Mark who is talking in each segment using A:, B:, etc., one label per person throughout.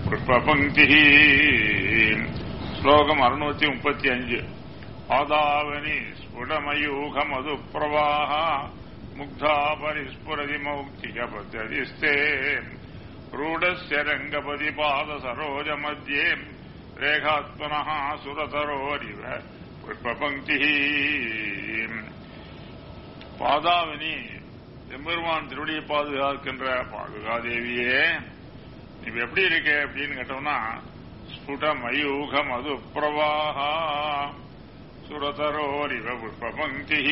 A: புஷ்பபங்கி ஸ்லோகம் அறுநூத்தி முப்பத்தி அஞ்சு ஆதாவனி ஸ்புடமயூக மது பிரவாக முக்தா பரிஸ்புரதி மௌக்திக பத்ததிஸ்தே ரூடஸ்ய ரங்கபதி பாத சரோஜ மத்தியே ரேகாத்மனः சுரதரோரிவ புஷ்பபங்கி பாதாவினி எம்பெருமான் திருவடியை பாதுகாக்கின்ற பாதுகாதேவியே நீ எப்படி இருக்க அப்படின்னு கேட்டோம்னா ஸ்புட மயூக மது பிரவாகா சுரதரோரிவ புஷ்பபங்கி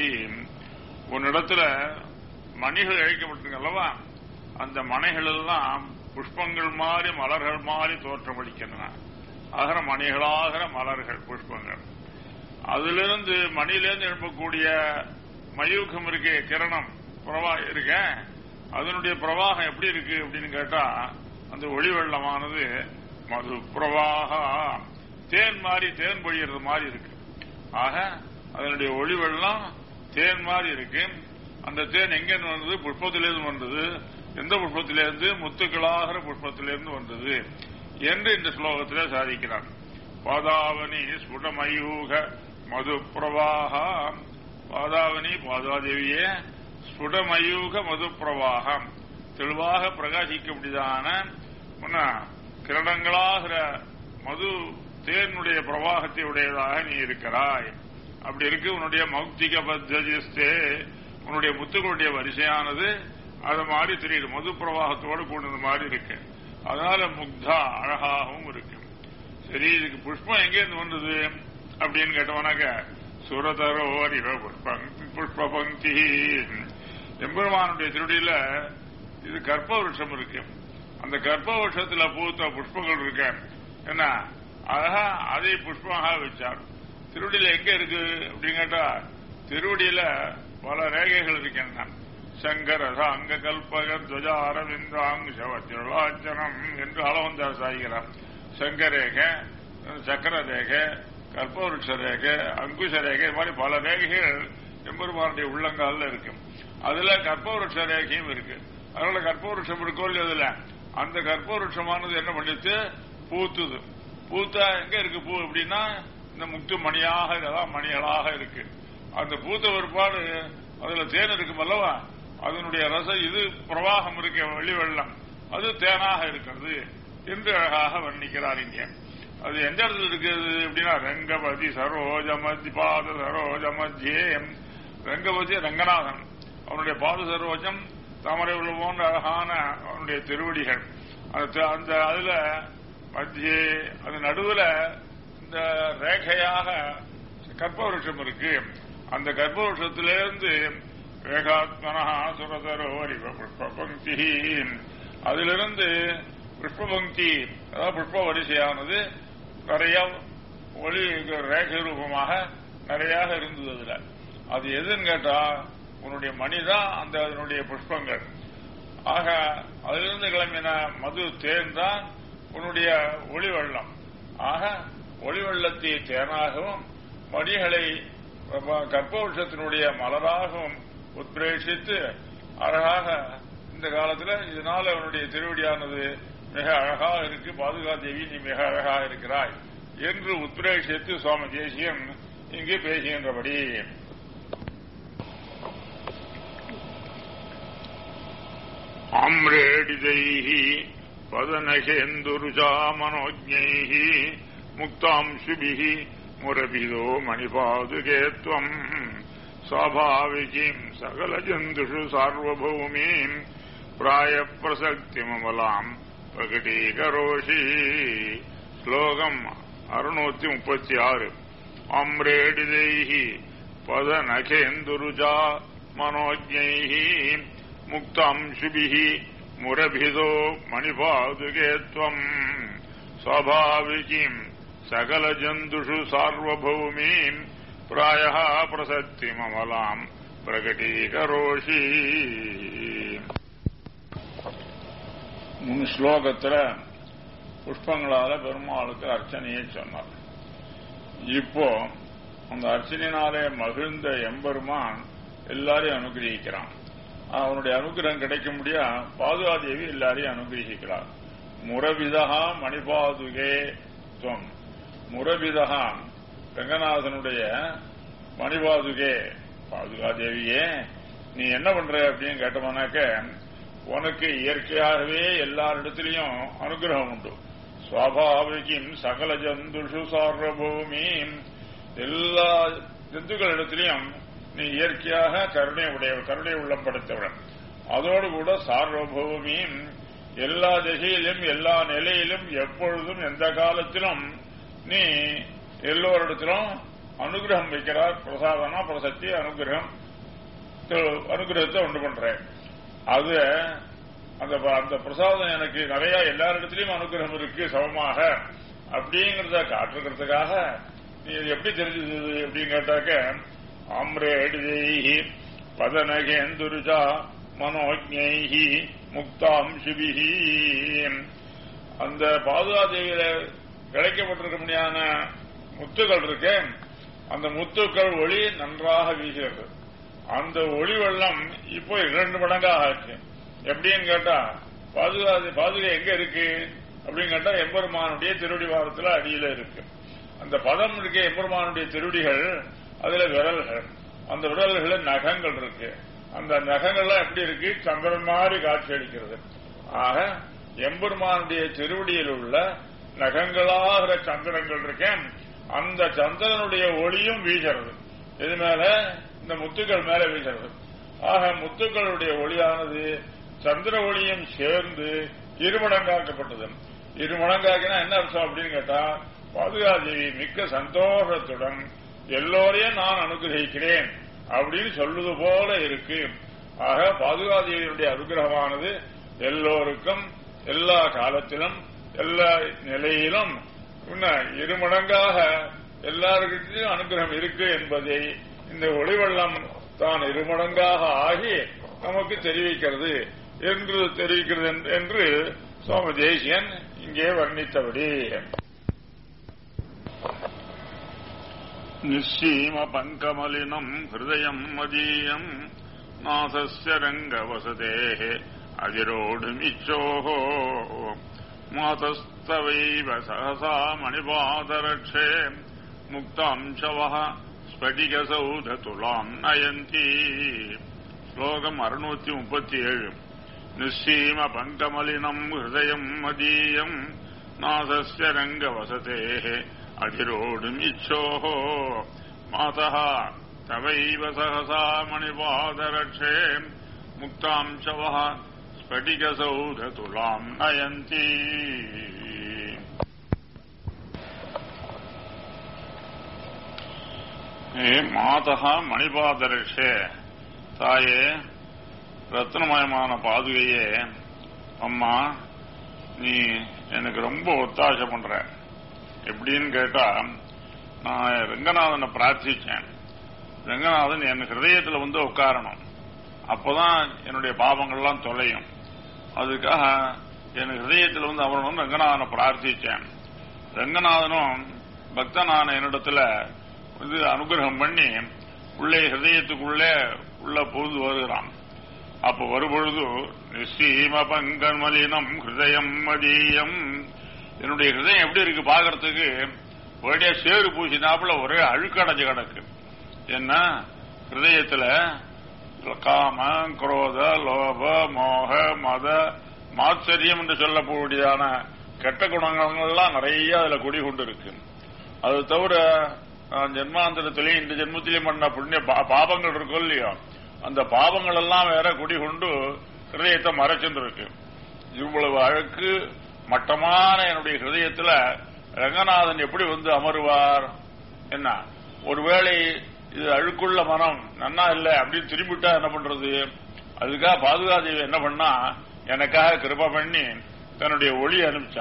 A: உன்னிடத்துல மணிகள் இழைக்கப்பட்டிருக்கு அல்லவா அந்த மனைகள் எல்லாம் புஷ்பங்கள் மாதிரி மலர்கள் மாதிரி தோற்றமளிக்கின்றன அகர மணிகளாகிற மலர்கள் புஷ்பங்கள் அதிலிருந்து மணியிலிருந்து எழுப்பக்கூடிய மயூகம் இருக்கு கிரணம் பிரவா இருக்க அதனுடைய பிரவாகம் எப்படி இருக்கு அப்படின்னு கேட்டா அந்த ஒளி வெள்ளமானது மது பிரவாக தேன் மாதிரி தேன் பொழியறது மாதிரி இருக்கு ஆக அதனுடைய ஒளி வெள்ளம் தேன் மாதிரி இருக்கு அந்த தேன் எங்கிருந்து வந்தது புஷ்பத்திலிருந்து வந்தது எந்த புஷ்பத்திலிருந்து முத்துக்களாகிற புஷ்பத்திலிருந்து வந்தது என்று இந்த ஸ்லோகத்திலே சாதிக்கிறார் பாதாவனி ஸ்புடமயூக மது பிரவாக பாதாவனி பாதாதேவியே ஸ்புடமயூக மது பிரவாகம் தெளிவாக பிரகாசிக்க முடியாதான கிரணங்களாகிற மது தேனுடைய பிரவாகத்தை உடையதாக நீ இருக்கிறாய் அப்படி இருக்கு உன்னுடைய மௌக்திக பத்ததிஸ்தே உன்னுடைய முத்துக்களுடைய வரிசையானது அது மாதிரி தெரியுது மது பிரவாகத்தோடு கூடுறது மாதிரி இருக்கு அதனால முக்தா அழகாகவும் இருக்கு சரி இதுக்கு புஷ்பம் எங்கேருந்து வந்தது அப்படின்னு கேட்டவனாக்க சுரதரோர் இவ புஷ்ப பங்கி எம்பெருமானுடைய திருடியில இது கற்ப வருஷம் இருக்கு அந்த கற்ப வருஷத்துல பூத்த புஷ்பங்கள் இருக்க என்ன அழகா அதை புஷ்பமாக வச்சார் திருவடியில எங்க இருக்கு அப்படின்னு கேட்டா திருவடியில பல ரேகைகள் இருக்கின்றன சங்கரச அங்க கல்பக துவஜ அரவிந்தாங்சவத்திருளாச்சனம் என்று அளவந்தார் சாய்கிறார் சங்கரேக சக்கர ரேகை கல்பவருஷ ரேகை அங்குஷ ரேகை இது மாதிரி பல ரேகைகள் எம்பெருமானுடைய உள்ளங்காலில் இருக்கு அதுல கற்பவருஷ ரேகையும் இருக்கு அதனால கற்பவருஷம் இருக்கோ இல்லையா அதுல அந்த கற்பவருஷமானது என்ன பண்ணிட்டு பூத்துது பூத்தா எங்க இருக்கு பூ அப்படின்னா இந்த முக்து மணியாக இதெல்லாம் மணிகளாக இருக்கு அந்த பூத்த ஒருபாடு அதுல தேன் இருக்கும் அல்லவா அதனுடைய ரசம் இது பிரவாகம் இருக்க வெளி வெள்ளம் அது தேனாக இருக்கிறது என்று அழகாக வர்ணிக்கிறார் இங்கே அது எந்த இடத்துல இருக்குது அப்படின்னா ரங்கபதி சரோஜ மத்தி பாத சரோஜ மத்தியே ரங்கபதி ரங்கநாதன் அவனுடைய பாத சரோஜம் தாமரை உள்ள போன்ற அழகான அவனுடைய திருவடிகள் அந்த அதுல மத்தியே அது நடுவுல இந்த ரேகையாக கற்பவருஷம் இருக்கு அந்த கற்பவருஷத்திலிருந்து வேகாத்மனா சுரதரோரி புஷ்பபங்கி அதிலிருந்து புஷ்பபங்கி அதாவது புஷ்ப வரிசையானது நிறைய ஒளி ரேகை ரூபமாக நிறைய இருந்தது அதுல அது எதுன்னு கேட்டா உன்னுடைய மணிதான் அந்த அதனுடைய புஷ்பங்கள் ஆக அதிலிருந்து கிளம்பின மது தேன் தான் உன்னுடைய ஒளி வெள்ளம் ஆக ஒளி வெள்ளத்தை தேனாகவும் மணிகளை கற்பவருஷத்தினுடைய மலராகவும் உத்பிரேஷித்து அழகாக இந்த காலத்துல இதனால அவனுடைய திருவடியானது மிக அழகாக இருக்கு பாதுகாதேவி நீ மிக அழகாக இருக்கிறாய் என்று உத்பிரேஷித்து சுவாமி தேசியன் இங்கே பேசுகின்றபடி ஆம்ரேடிதைः பதனகேந்துருஜா மனோஜைः முக்தாம்சுபிः முரபிதோ மணிபாதுகே त्वम् स्वाभाविकीम् सकलजन्तुषु सार्वभौमीम् प्रायप्रसक्तिममलाम् प्रकटीकरोषि श्लोकम् அறுநூத்தி முப்பத்தி ஆறு அம்ரேடிதைः பதநகேந்துருஜா மனோஜைः முக்தாம்சுபிः முரபிதோ மணிபாதுகே त्वम् स्वाभाविकीम् सकलजन्तुषु सार्वभौमीम् प्रायः प्रसक्तिममलाम् பிரகடீகரோஷி முன் ஸ்லோகத்துல புஷ்பங்களால பெருமாளுக்கு அர்ச்சனையை சொன்னார் இப்போ அந்த அர்ச்சனையினாலே மகிழ்ந்த எம்பெருமான் எல்லாரையும் அனுகிரகிக்கிறான் அவனுடைய அனுகிரகம் கிடைக்க முடியா பாதுகாதேவி எல்லாரையும் அனுகிரகிக்கிறார் முரவிதகா மணிபாதுகே துவம் முரவிதகா ரங்கநாதனுடைய மணிபாதுகே பாதுகா தேவியே நீ என்ன பண்ற அப்படின்னு கேட்டோம்னாக்க உனக்கு இயற்கையாகவே எல்லாரிடத்திலையும் அனுகிரகம் உண்டு சுவாபாவிகம் சகல ஜந்துஷு சார்வபூமி எல்லா ஜந்துக்களிடத்திலையும் நீ இயற்கையாக கருணை உடைய கருணை உள்ளம் படைத்தவுடன் அதோடு கூட சார்வபூமியும் எல்லா திசையிலும் எல்லா நிலையிலும் எப்பொழுதும் எந்த காலத்திலும் நீ எல்லோரிடத்திலும் அனுகிரகம் வைக்கிறார் பிரசாதனா பிரசக்தி அனுகிரகம் அனுகிரகத்தை உண்டு பண்ற அது அந்த அந்த பிரசாதம் எனக்கு நிறைய எல்லாரிடத்திலையும் அனுகிரகம் இருக்கு சமமாக அப்படிங்கறத காட்டுறதுக்காக நீ இது எப்படி தெரிஞ்சது அப்படின்னு கேட்டாக்க ஆம்ரேடிதேஹி பதனகேந்துருஜா மனோஜ்ஞைஹி முக்தாம் சிபிஹி அந்த பாதுகாதேவியில கிடைக்கப்பட்டிருக்க முடியாத முத்துக்கள் இருக்கு அந்த முத்துக்கள் ஒளி நன்றாக வீசுகிறது அந்த ஒளி வெள்ளம் இப்போ இரண்டு மடங்காக ஆச்சு எப்படின்னு கேட்டா பாதுகாது பாதுகா எங்க இருக்கு அப்படின்னு கேட்டா எம்பெருமானுடைய திருவடி வாரத்துல அடியில இருக்கு அந்த பதம் இருக்க எம்பெருமானுடைய திருவடிகள் அதுல விரல்கள் அந்த விரல்கள நகங்கள் இருக்கு அந்த நகங்கள்லாம் எப்படி இருக்கு சந்திரன் மாதிரி காட்சி அளிக்கிறது ஆக எம்பெருமானுடைய திருவடியில் உள்ள நகங்களாகிற சந்திரங்கள் இருக்கேன் அந்த சந்திரனுடைய ஒளியும் வீசுறது இது மேல இந்த முத்துக்கள் மேல வீசுறது ஆக முத்துக்களுடைய ஒளியானது சந்திர ஒளியும் சேர்ந்து இருமடங்காக்கப்பட்டது இருமடங்காக்கினா என்ன அர்த்தம் அப்படின்னு கேட்டா பாதுகாதேவி மிக்க சந்தோஷத்துடன் எல்லோரையும் நான் அனுகிரகிக்கிறேன் அப்படின்னு சொல்லுது போல இருக்கு ஆக பாதுகாதேவியினுடைய அனுகிரகமானது எல்லோருக்கும் எல்லா காலத்திலும் எல்லா நிலையிலும் இருமடங்காக எல்லாருக்கிட்டையும் அனுகிரகம் இருக்கு என்பதை இந்த ஒளிவெள்ளம் தான் இருமடங்காக ஆகி நமக்கு தெரிவிக்கிறது என்று தெரிவிக்கிறது என்று சுவாமி தேசியன் இங்கே வர்ணித்தபடி நிச்சீம பங்கமலினம் ஹிருதயம் மதீயம் நாசஸ்ய ரங்கவசதே அதிரோடுமிச்சோஹோ மாதஸ்தவைவ சகசா மணிபாதரட்சே முக்தாம்சவः ஸ்படிகசௌததுலாம் நயந்தி ஸ்லோகம் அறுநூத்தி முப்பத்தி ஏழு நிச்சீம பங்கமலினம் ஹிருதயம் மதீயம் நாசஸ்ய ரங்கவசதே அதிரோடும் இச்சோஹோ மாதः தவைவ சகசா மணிபாதரட்சே முக்தாம்சவः ஸ்படிகசௌததுலாம் நயந்தி ஏ மாதா மணிபாதரட்சே தாயே ரத்னமயமான பாதுகையே அம்மா நீ எனக்கு ரொம்ப ஒத்தாசை பண்ற எப்படின்னு கேட்டா நான் ரங்கநாதனை பிரார்த்திச்சேன் ரங்கநாதன் என் ஹிருதயத்தில் வந்து உட்காரணும் அப்பதான் என்னுடைய பாவங்கள்லாம் தொலையும் அதுக்காக என் ஹிருதயத்தில் வந்து அவனும் ரங்கநாதனை பிரார்த்திச்சேன் ரங்கநாதனும் பக்தனான என்னிடத்துல இது அனுகிரகம் பண்ணி உள்ளே ஹிருதயத்துக்குள்ளே உள்ள பொழுது வருகிறான் அப்ப வரும்பொழுது நிச்சீம பங்கன்மலினம் ஹிருதயம் மதியம் என்னுடைய ஹிருதயம் எப்படி இருக்கு பாக்குறதுக்கு ஒரே சேறு பூசினாப்புல ஒரே அழுக்கடைஞ்சு கிடக்கு என்ன ஹிருதயத்துல காம குரோத லோப மோக மத மாச்சரியம் என்று சொல்லக்கூடியதான கெட்ட குணங்கள்லாம் நிறைய அதுல குடிகொண்டு இருக்கு அது தவிர ஜென்மாந்திரத்திலையும் இந்த ஜென்மத்திலையும் பண்ண புண்ணிய பாபங்கள் இருக்கும் இல்லையோ அந்த பாவங்கள் எல்லாம் வேற குடிகொண்டு ஹிருதயத்தை மறைச்சுட்டு இருக்கு இவ்வளவு அழுக்கு மட்டமான என்னுடைய ஹிருதயத்துல ரங்கநாதன் எப்படி வந்து அமருவார் என்ன ஒருவேளை இது அழுக்குள்ள மனம் நன்னா இல்லை அப்படின்னு திரும்பிட்டா என்ன பண்றது அதுக்காக பாதுகாதேவி என்ன பண்ணா எனக்காக கிருப பண்ணி தன்னுடைய ஒளி அனுப்பிச்சா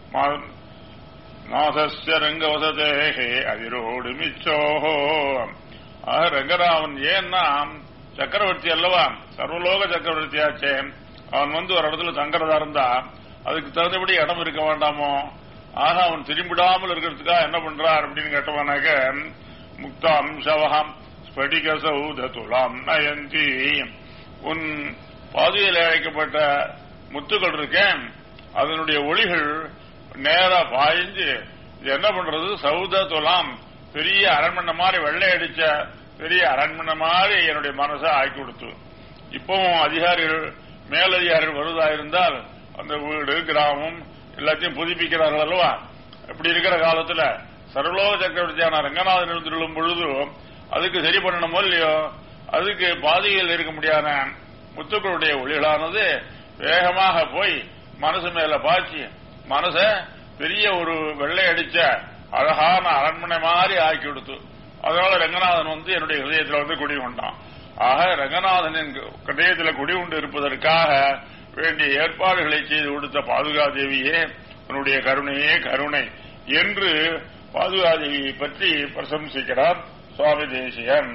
A: நாசஸ்ய ரங்கவசதேகே அதிரோடு மிச்சோஹோ ஆக ரங்கராமன் ஏன்னா சக்கரவர்த்தி அல்லவா சர்வலோக சக்கரவர்த்தியாச்சே அவன் வந்து ஒரு இடத்துல தங்கறதா இருந்தா அதுக்கு தகுந்தபடி இடம் இருக்க வேண்டாமோ ஆக அவன் திரும்பிடாமல் இருக்கிறதுக்காக என்ன பண்றார் அப்படின்னு கேட்டவனாக்க முக்தாம்சவகம் ஸ்படிக சௌத துலாம் நயந்தி உன் பாதையில் அழைக்கப்பட்ட முத்துக்கள் இருக்கேன் அதனுடைய ஒளிகள் நேரா பாய்ஞ்சு இது என்ன பண்றது சௌத துலாம் பெரிய அரண்மனை மாதிரி வெள்ளை அடிச்ச பெரிய அரண்மனை மாதிரி என்னுடைய மனசை ஆக்கி கொடுத்து இப்பவும் அதிகாரிகள் மேலதிகாரிகள் வருவதா இருந்தால் அந்த வீடு கிராமம் எல்லாத்தையும் புதுப்பிக்கிறார்கள் அல்லவா இப்படி இருக்கிற காலத்துல சர்வலோக சக்கரவர்த்தியான ரங்கநாதன் இருந்துள்ளும் பொழுது அதுக்கு சரி பண்ணணுமோ இல்லையோ அதுக்கு பாதையில் இருக்க முடியாத முத்துக்களுடைய ஒளிகளானது வேகமாக போய் மனசு மேல பாய்ச்சி மனச பெரிய ஒரு வெள்ளை அடிச்ச அழகான அரண்மனை மாதிரி ஆக்கி கொடுத்து அதனால ரங்கநாதன் வந்து என்னுடைய ஹிருதயத்தில் வந்து குடி கொண்டான் ஆக ரங்கநாதனின் ஹிருதயத்தில் குடி கொண்டு இருப்பதற்காக வேண்டிய ஏற்பாடுகளை செய்து கொடுத்த பாதுகாதேவியே உன்னுடைய கருணையே கருணை என்று பாதுகாதேவியை பற்றி பிரசம்சிக்கிறார் சுவாமி தேசியன்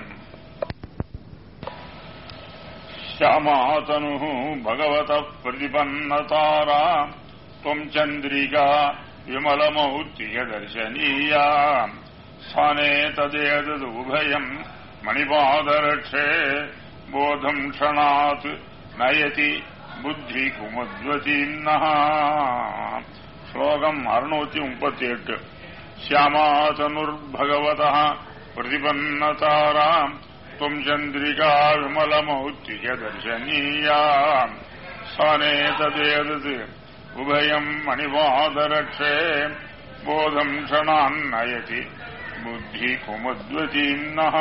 A: श्यामातनुः भगवतः प्रतिपन्नतारा त्वम् चन्द्रिका विमलमौत्तियदर्शनीया स्थाने तदेतदुभयम् मणिपादरक्षे बोधम् क्षणात् नयति बुद्धिकुमुद्वतीम्नः श्लोकम् अरुणूति मुपति एट् श्यामातनुर्भगवतः प्रतिपन्नतारा त्वम् चन्द्रिका विमलमौत्तिह्यदर्शनीया स्थाने तदेतत् उभयम् मणिपादरक्षे बोधम् क्षणान्नयति बुद्धिकुमुद्वतीम्नः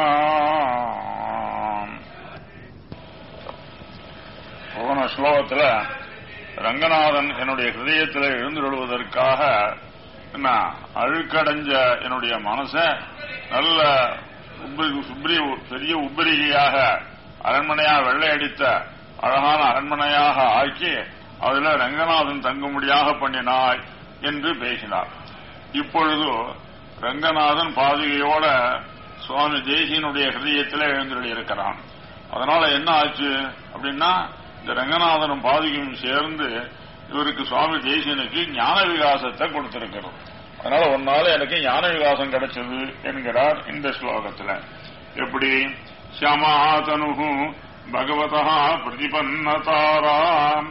A: போன ஸ்லோகத்துல ரங்கநாதன் என்னுடைய ஹிருதயத்தில் எழுந்துள்ளதற்காக என்ன அழுக்கடைஞ்ச என்னுடைய மனச நல்ல சுப்ரி பெரிய உப்பரிகையாக அரண்மனையாக வெள்ளை அடித்த அழகான அரண்மனையாக ஆக்கி அதுல ரங்கநாதன் தங்கும்படியாக பண்ணினாய் என்று பேசினார் இப்பொழுது ரங்கநாதன் பாதுகையோட சுவாமி தேசியனுடைய ஹிருதயத்தில் எழுந்துள்ள இருக்கிறான் அதனால என்ன ஆச்சு அப்படின்னா இந்த ரங்கநாதனும் பாதுகையும் சேர்ந்து இவருக்கு சுவாமி தேசியனுக்கு ஞான விகாசத்தை கொடுத்திருக்கிறது அதனால ஒன்னால எனக்கு ஞான விகாசம் கிடைச்சது என்கிறார் இந்த ஸ்லோகத்துல எப்படி சியமாதனு பகவதா பிரதிபன்னதாராம்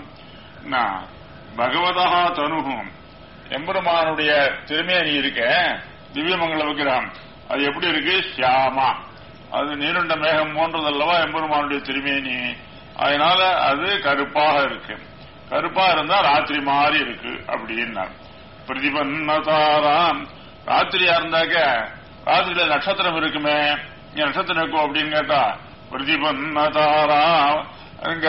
A: பகவதா தனுகும் எம்பெருமானுடைய திருமேனி இருக்க திவ்யமங்கல விக்கிரகம் அது எப்படி இருக்கு சியாமா அது நீருண்ட மேகம் போன்றதல்லவா எம்பெருமானுடைய திருமேனி அதனால அது கருப்பாக இருக்கு கருப்பா இருந்தா ராத்திரி மாதிரி இருக்கு அப்படின்னா பிரதிபன்னதாராம் ராத்திரியா இருந்தாக்க ராத்திரியில நட்சத்திரம் இருக்குமே இங்க நட்சத்திரம் இருக்கும் அப்படின்னு கேட்டா பிரதிபன்னதாராம் இங்க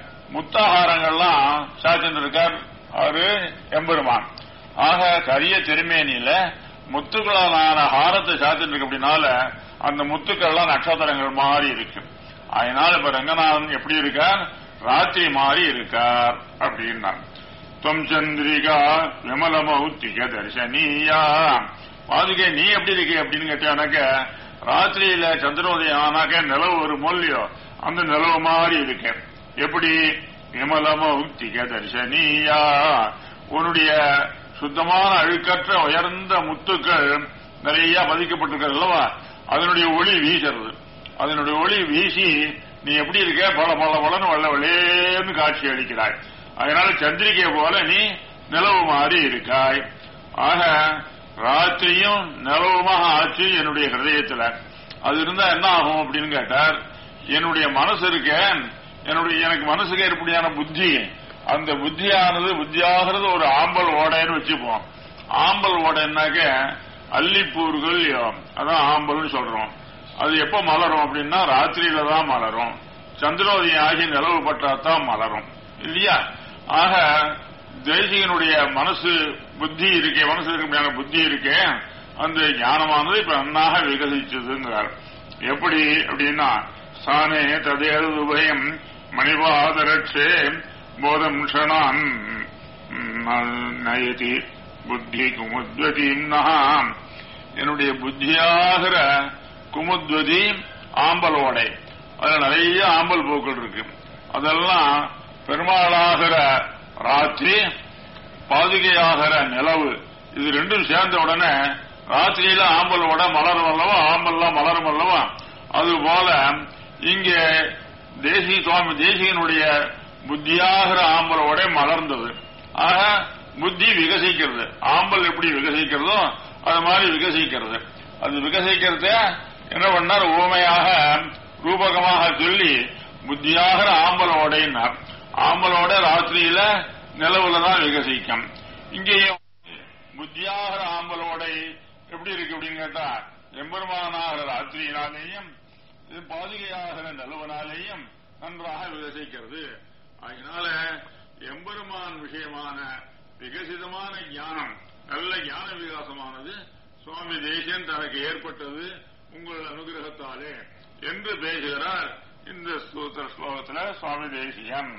A: முத்தாகாரங்கள்லாம் சாச்சன் இருக்கார் அவரு எம்பெருமான் ஆக கரிய திருமேனியில முத்துக்களான ஹாரத்தை சாத்திட்டு இருக்கு அப்படின்னால அந்த முத்துக்கள்லாம் நட்சத்திரங்கள் மாறி இருக்கு அதனால இப்ப ரங்கநாதன் எப்படி இருக்கார் ராத்திரி மாறி இருக்கார் அப்படின்னா துவம் சந்திரிகா விமலமௌத்திக தரிசனியா பாதுகை நீ எப்படி இருக்க அப்படின்னு கேட்டானாக்க ராத்திரியில சந்திரோதயம் ஆனாக்க நிலவு ஒரு மொழியோ அந்த நிலவு மாதிரி இருக்க எப்படி விமலமௌத்திக தரிசனியா உன்னுடைய சுத்தமான அழுக்கற்ற உயர்ந்த முத்துக்கள் நிறைய பதிக்கப்பட்டிருக்கிறது அல்லவா அதனுடைய ஒளி வீசுறது அதனுடைய ஒளி வீசி நீ எப்படி இருக்க பல பல பலன்னு வல்ல வளேன்னு காட்சி அளிக்கிறாய் அதனால சந்திரிகை போல நீ நிலவு மாறி இருக்காய் ஆக ராத்திரியும் நிலவுமாக ஆச்சு என்னுடைய ஹிருதயத்துல அது இருந்தா என்ன ஆகும் அப்படின்னு கேட்டார் என்னுடைய மனசு இருக்க என்னுடைய எனக்கு மனசுக்கு ஏற்படியான புத்தி அந்த புத்தியானது புத்தியாகிறது ஒரு ஆம்பல் ஓடைன்னு வச்சுப்போம் ஆம்பல் ஓடைன்னாக்க அல்லிப்பூர்கள் அதான் ஆம்பல்னு சொல்றோம் அது எப்ப மலரும் அப்படின்னா ராத்திரியில தான் மலரும் சந்திரோதயம் ஆகி நிலவு பட்டாதான் மலரும் இல்லையா ஆக தேசிகனுடைய மனசு புத்தி இருக்கே மனசு இருக்க புத்தி இருக்கே அந்த ஞானமானது இப்ப நன்னாக விகசிச்சதுங்கிறார் எப்படி அப்படின்னா சானே ததேது உபயம் மணிபாதரட்சே போதம் க்ஷணான் நயதி புத்தி குமுத்வதீம்னா என்னுடைய புத்தியாகிற குமுத்வதி ஆம்பல் ஓடை அதுல நிறைய ஆம்பல் பூக்கள் இருக்கு அதெல்லாம் பெருமாளாகிற ராத்திரி பாதுகையாகிற நிலவு இது ரெண்டும் சேர்ந்த உடனே ராத்திரியில ஆம்பல் ஓட மலரும் அல்லவா ஆம்பல்லாம் மலரும் அல்லவா அது போல இங்கே தேசிய சுவாமி தேசிகனுடைய புத்தியாகிற ஆம்பலோட மலர்ந்தது ஆக புத்தி விகசிக்கிறது ஆம்பல் எப்படி விகசிக்கிறதோ அது மாதிரி விகசிக்கிறது அது விகசிக்கிறத என்ன பண்ணார் ஊமையாக ரூபகமாக சொல்லி புத்தியாகிற ஆம்பலோடைனார் ஆம்பலோட ராத்திரியில நிலவுல தான் விகசிக்கும் இங்கேயும் புத்தியாகிற ஆம்பலோடை எப்படி இருக்கு அப்படின்னு கேட்டா எம்பெருமானாகிற ராத்திரியினாலேயும் இது பாதுகையாகிற நிலவனாலேயும் நன்றாக விகசிக்கிறது அதனால எம்பெருமான் விஷயமான விகசிதமான ஞானம் நல்ல ஞான விகாசமானது சுவாமி தேசியன் தனக்கு ஏற்பட்டது உங்கள் அனுகிரகத்தாலே என்று பேசுகிறார் இந்த ஸ்தோத்திர ஸ்லோகத்துல சுவாமி தேசியன்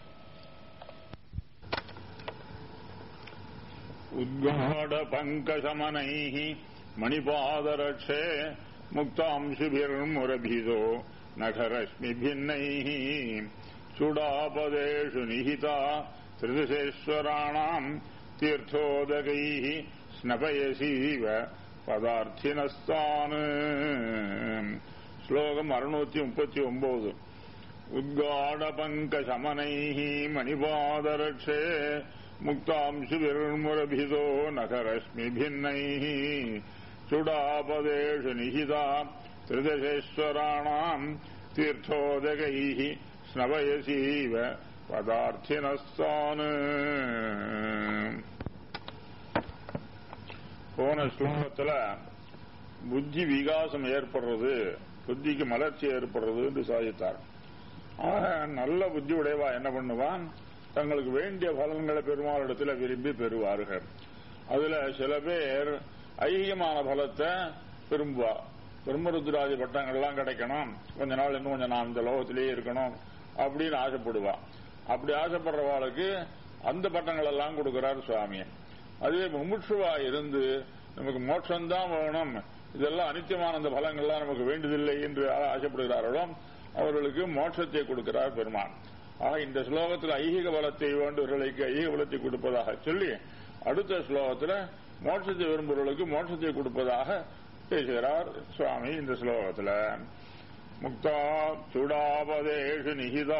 A: உத்காட பங்கசமனைः மணிபாதரட்சே முக்தாம்சுபிர்முரபிதோ நகரश्मिभिन्नैः चूडापदेषु निहिता त्रिदशेश्वराणाम् तीर्थोदकैः स्नपयसीव பதார்த்தினஸ்தான் ஸ்லோகம் அறுநூத்தி முப்பத்தி ஒன்பது உத்காட பங்க சமனை மணிபாதரட்சே முக்தாம்சுபிர்முரபிதோ நகரஸ்மி பின்னை சுடாபதேஷு நிஹிதா திருதசேஸ்வராணாம் தீர்த்தோதகை ஸ்னவயசீவ பதார்த்தினஸ்தான் போன ஸ்லோகத்துல புத்தி விகாசம் ஏற்படுறது புத்திக்கு மலர்ச்சி ஏற்படுறது என்று சாதித்தார் ஆக நல்ல புத்தி உடையவா என்ன பண்ணுவான் தங்களுக்கு வேண்டிய பலன்களை பெருமாளிடத்துல விரும்பி பெறுவார்கள் அதுல சில பேர் ஐகியமான பலத்தை விரும்புவா பிரம்மருத்ராதி பட்டங்கள்லாம் கிடைக்கணும் கொஞ்ச நாள் இன்னும் கொஞ்சம் நான் இந்த லோகத்திலேயே இருக்கணும் அப்படின்னு ஆசைப்படுவா அப்படி ஆசைப்படுறவாளுக்கு அந்த பட்டங்கள் எல்லாம் கொடுக்கிறார் சுவாமி அதுவே முமுட்சுவா இருந்து நமக்கு மோட்சம்தான் வேணும் இதெல்லாம் அனித்தியமான அந்த பலங்கள்லாம் நமக்கு வேண்டியதில்லை என்று ஆசைப்படுகிறார்களோ அவர்களுக்கு மோட்சத்தை கொடுக்கிறார் பெருமான் ஆக இந்த ஸ்லோகத்தில் ஐகிக பலத்தை வேண்டுவர்களுக்கு ஐகிக பலத்தை கொடுப்பதாக சொல்லி அடுத்த ஸ்லோகத்தில் மோட்சத்தை விரும்புவர்களுக்கு மோட்சத்தை கொடுப்பதாக பேசுகிறார் சுவாமி இந்த ஸ்லோகத்தில் முக்தா சுடாபதேஷு நிகிதா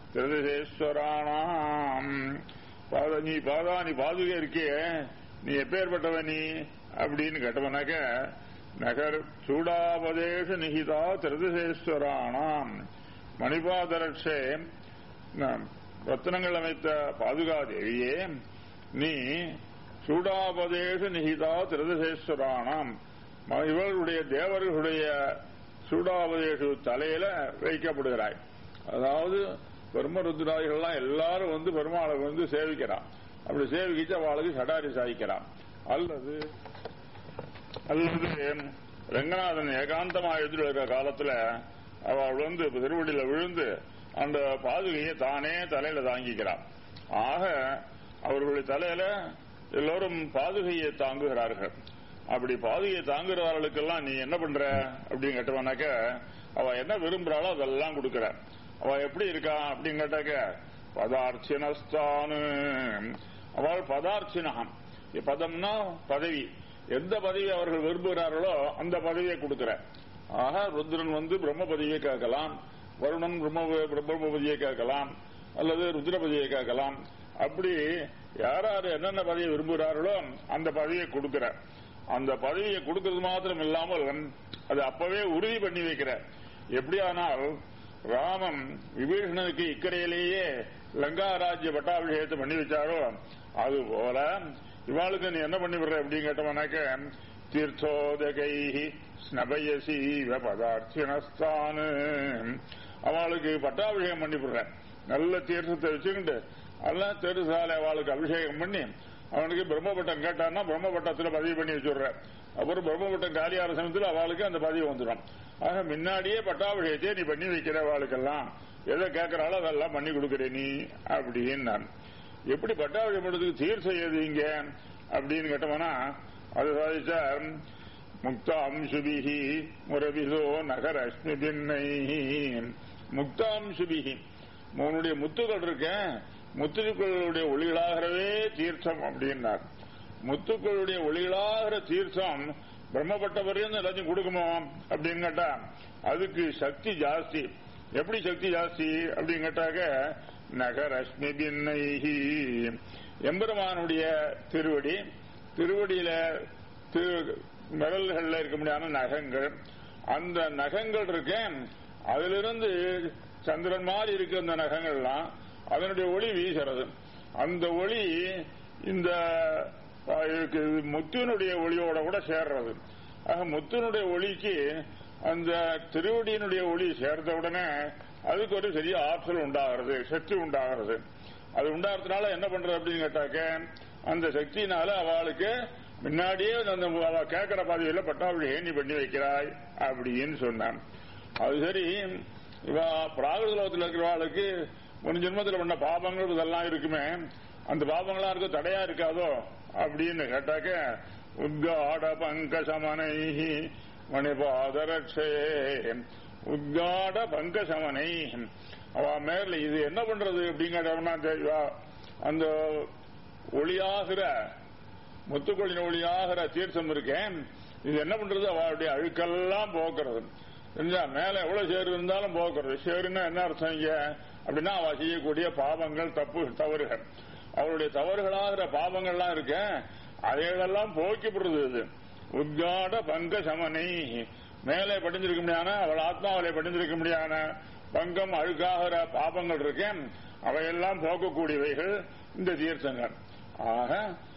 A: திருதேஸ்வராணாம் பாத நீ பாதா நீ பாதுகை இருக்கிய நீ எப்பேற்பட்டவ நீ அப்படின்னு கேட்டவனாக்க நகர் சூடாபதேஷ நிகிதா திருதசேஸ்வரானாம் மணிபாதரட்சே ரத்னங்கள் அமைத்த பாதுகாதேவியே நீ சூடாபதேஷ நிகிதா திருதசேஸ்வரானாம் இவர்களுடைய தேவர்களுடைய சூடாபதேசு தலையில வைக்கப்படுகிறாய் அதாவது பிரம்மருத்ராதிகள்லாம் எல்லாரும் வந்து பெருமாளை வந்து சேவிக்கிறான் அப்படி சேவிக்கிச்சு அவளுக்கு சடாரி சாய்க்கிறான் அல்லது அல்லது ரங்கநாதன் ஏகாந்தமாக இருக்கிற காலத்துல அவள் வந்து திருவடியில விழுந்து அந்த பாதுகையை தானே தலையில தாங்கிக்கிறான் ஆக அவர்களுடைய தலையில எல்லோரும் பாதுகையை தாங்குகிறார்கள் அப்படி பாதுகையை தாங்குறவர்களுக்கெல்லாம் நீ என்ன பண்ற அப்படின்னு கேட்டவனாக்க அவ என்ன விரும்புறாளோ அதெல்லாம் கொடுக்கற அவ எப்படி இருக்கா அப்படின்னு கேட்டாக்க பதார்ச்சினஸ்தானு அவள் பதார்ச்சினகம் பதம்னா பதவி எந்த பதவி அவர்கள் விரும்புகிறார்களோ அந்த பதவியை கொடுக்கிற ஆக ருத்ரன் வந்து பிரம்ம பதவியை கேட்கலாம் வருணன் பிரம்ம பிரம்ம பதவியை கேட்கலாம் அல்லது ருத்ரபதியை கேட்கலாம் அப்படி யார் யார் என்னென்ன பதவியை விரும்புகிறார்களோ அந்த பதவியை கொடுக்கிற அந்த பதவியை கொடுக்கிறது மாத்திரம் இல்லாமல் அது அப்பவே உறுதி பண்ணி வைக்கிற எப்படியானால் ராமன் விபீஷணனுக்கு இக்கரையிலேயே லங்கா ராஜ்ய பட்டாபிஷேகத்தை பண்ணி வச்சாரோ அது போல இவாளுக்கு நீ என்ன பண்ணி விடுற அப்படின்னு கேட்டவனாக்க தீர்த்தோதகை ஸ்னபயசீவ பதார்த்தினஸ்தானு அவளுக்கு பட்டாபிஷேகம் பண்ணி விடுற நல்ல தீர்த்தத்தை வச்சுக்கிட்டு எல்லாம் தெருசாலை அவளுக்கு அபிஷேகம் பண்ணி அவனுக்கு பிரம்மபட்டம் கேட்டான்னா பிரம்மபட்டத்தில் பதிவு பண்ணி வச்சுடுற அப்புறம் பிரம்மபட்டம் காரியாரசனத்தில் அவளுக்கு அந்த பதிவு வந்துடும் ஆக முன்னாடியே பட்டாபிஷேகத்தை நீ பண்ணி வைக்கிற அவளுக்கெல்லாம் எதை கேட்கறாளோ அதெல்லாம் பண்ணி கொடுக்குற நீ அப்படின்னு நான் எப்படி பட்டாபிஷேகம் பண்றதுக்கு தீர்த்தம் எது இங்க அப்படின்னு கேட்டோம்னா அது சாதிச்சார் முக்தாம்சுபிகி முரபிதோ நகர அஸ்மி பின்னை முக்தாம்சுபிகி உன்னுடைய முத்துக்கள் இருக்க முத்துக்களுடைய ஒளிகளாகவே தீர்த்தம் அப்படின்னார் முத்துக்களுடைய ஒளிகளாகிற தீர்த்தம் பிரம்மப்பட்ட வரையும் எல்லாத்தையும் கொடுக்குமோ அப்படின்னு கேட்டா அதுக்கு சக்தி ஜாஸ்தி எப்படி சக்தி ஜாஸ்தி அப்படின்னு கேட்டாக்க நகரஸ்மி பின்னைஹி எம்பெருமானுடைய திருவடி திருவடியில திரு விரல்கள்ல இருக்க முடியாத நகங்கள் அந்த நகங்கள் இருக்கேன் அதிலிருந்து சந்திரன் மாதிரி இருக்க அந்த நகங்கள்லாம் அதனுடைய ஒளி வீசுறது அந்த ஒளி இந்த முத்தினுடைய ஒளியோட கூட சேர்றது ஆக முத்தினுடைய ஒளிக்கு அந்த திருவடியினுடைய ஒளி சேர்ந்த உடனே அதுக்கு ஒரு பெரிய ஆற்றல் உண்டாகிறது சக்தி உண்டாகிறது அது உண்டாகிறதுனால என்ன பண்றது அப்படின்னு கேட்டாக்க அந்த சக்தியினால அவளுக்கு முன்னாடியே அந்த அவ கேட்கிற பதவியில பட்டாவளி ஏணி பண்ணி வைக்கிறாய் அப்படின்னு சொன்னான் அது சரி இவ பிராகலோகத்தில் இருக்கிறவாளுக்கு முன் ஜென்மத்தில் பண்ண பாபங்கள் இதெல்லாம் இருக்குமே அந்த பாபங்களா இருக்க தடையா இருக்காதோ அப்படின்னு கேட்டாக்க உத்காட பங்கசமனை மணிபாதரட்சே உத்காட பங்கசமனை அவ மேல இது என்ன பண்றது அப்படிங்கிற அந்த ஒளியாகிற முத்துக்கொள்ளின் ஒளியாகிற தீர்த்தம் இருக்கேன் இது என்ன பண்றது அவளுடைய அழுக்கெல்லாம் போக்குறது தெரிஞ்சா மேல எவ்வளவு சேரு இருந்தாலும் போக்குறது சேருன்னா என்ன அர்த்தம் இங்க அப்படின்னா அவ செய்யக்கூடிய பாவங்கள் தப்பு தவறுகள் அவருடைய தவறுகளாகிற பாவங்கள்லாம் இருக்க அதையெல்லாம் போக்கிப்படுறது இது உத்காட பங்க சமனை மேலே படிஞ்சிருக்க முடியாத அவள் ஆத்மாவிலே படிஞ்சிருக்க முடியாத பங்கம் அழுக்காகிற பாபங்கள் இருக்கேன் அவையெல்லாம் போக்கக்கூடியவைகள் இந்த தீர்த்தங்கள் ஆக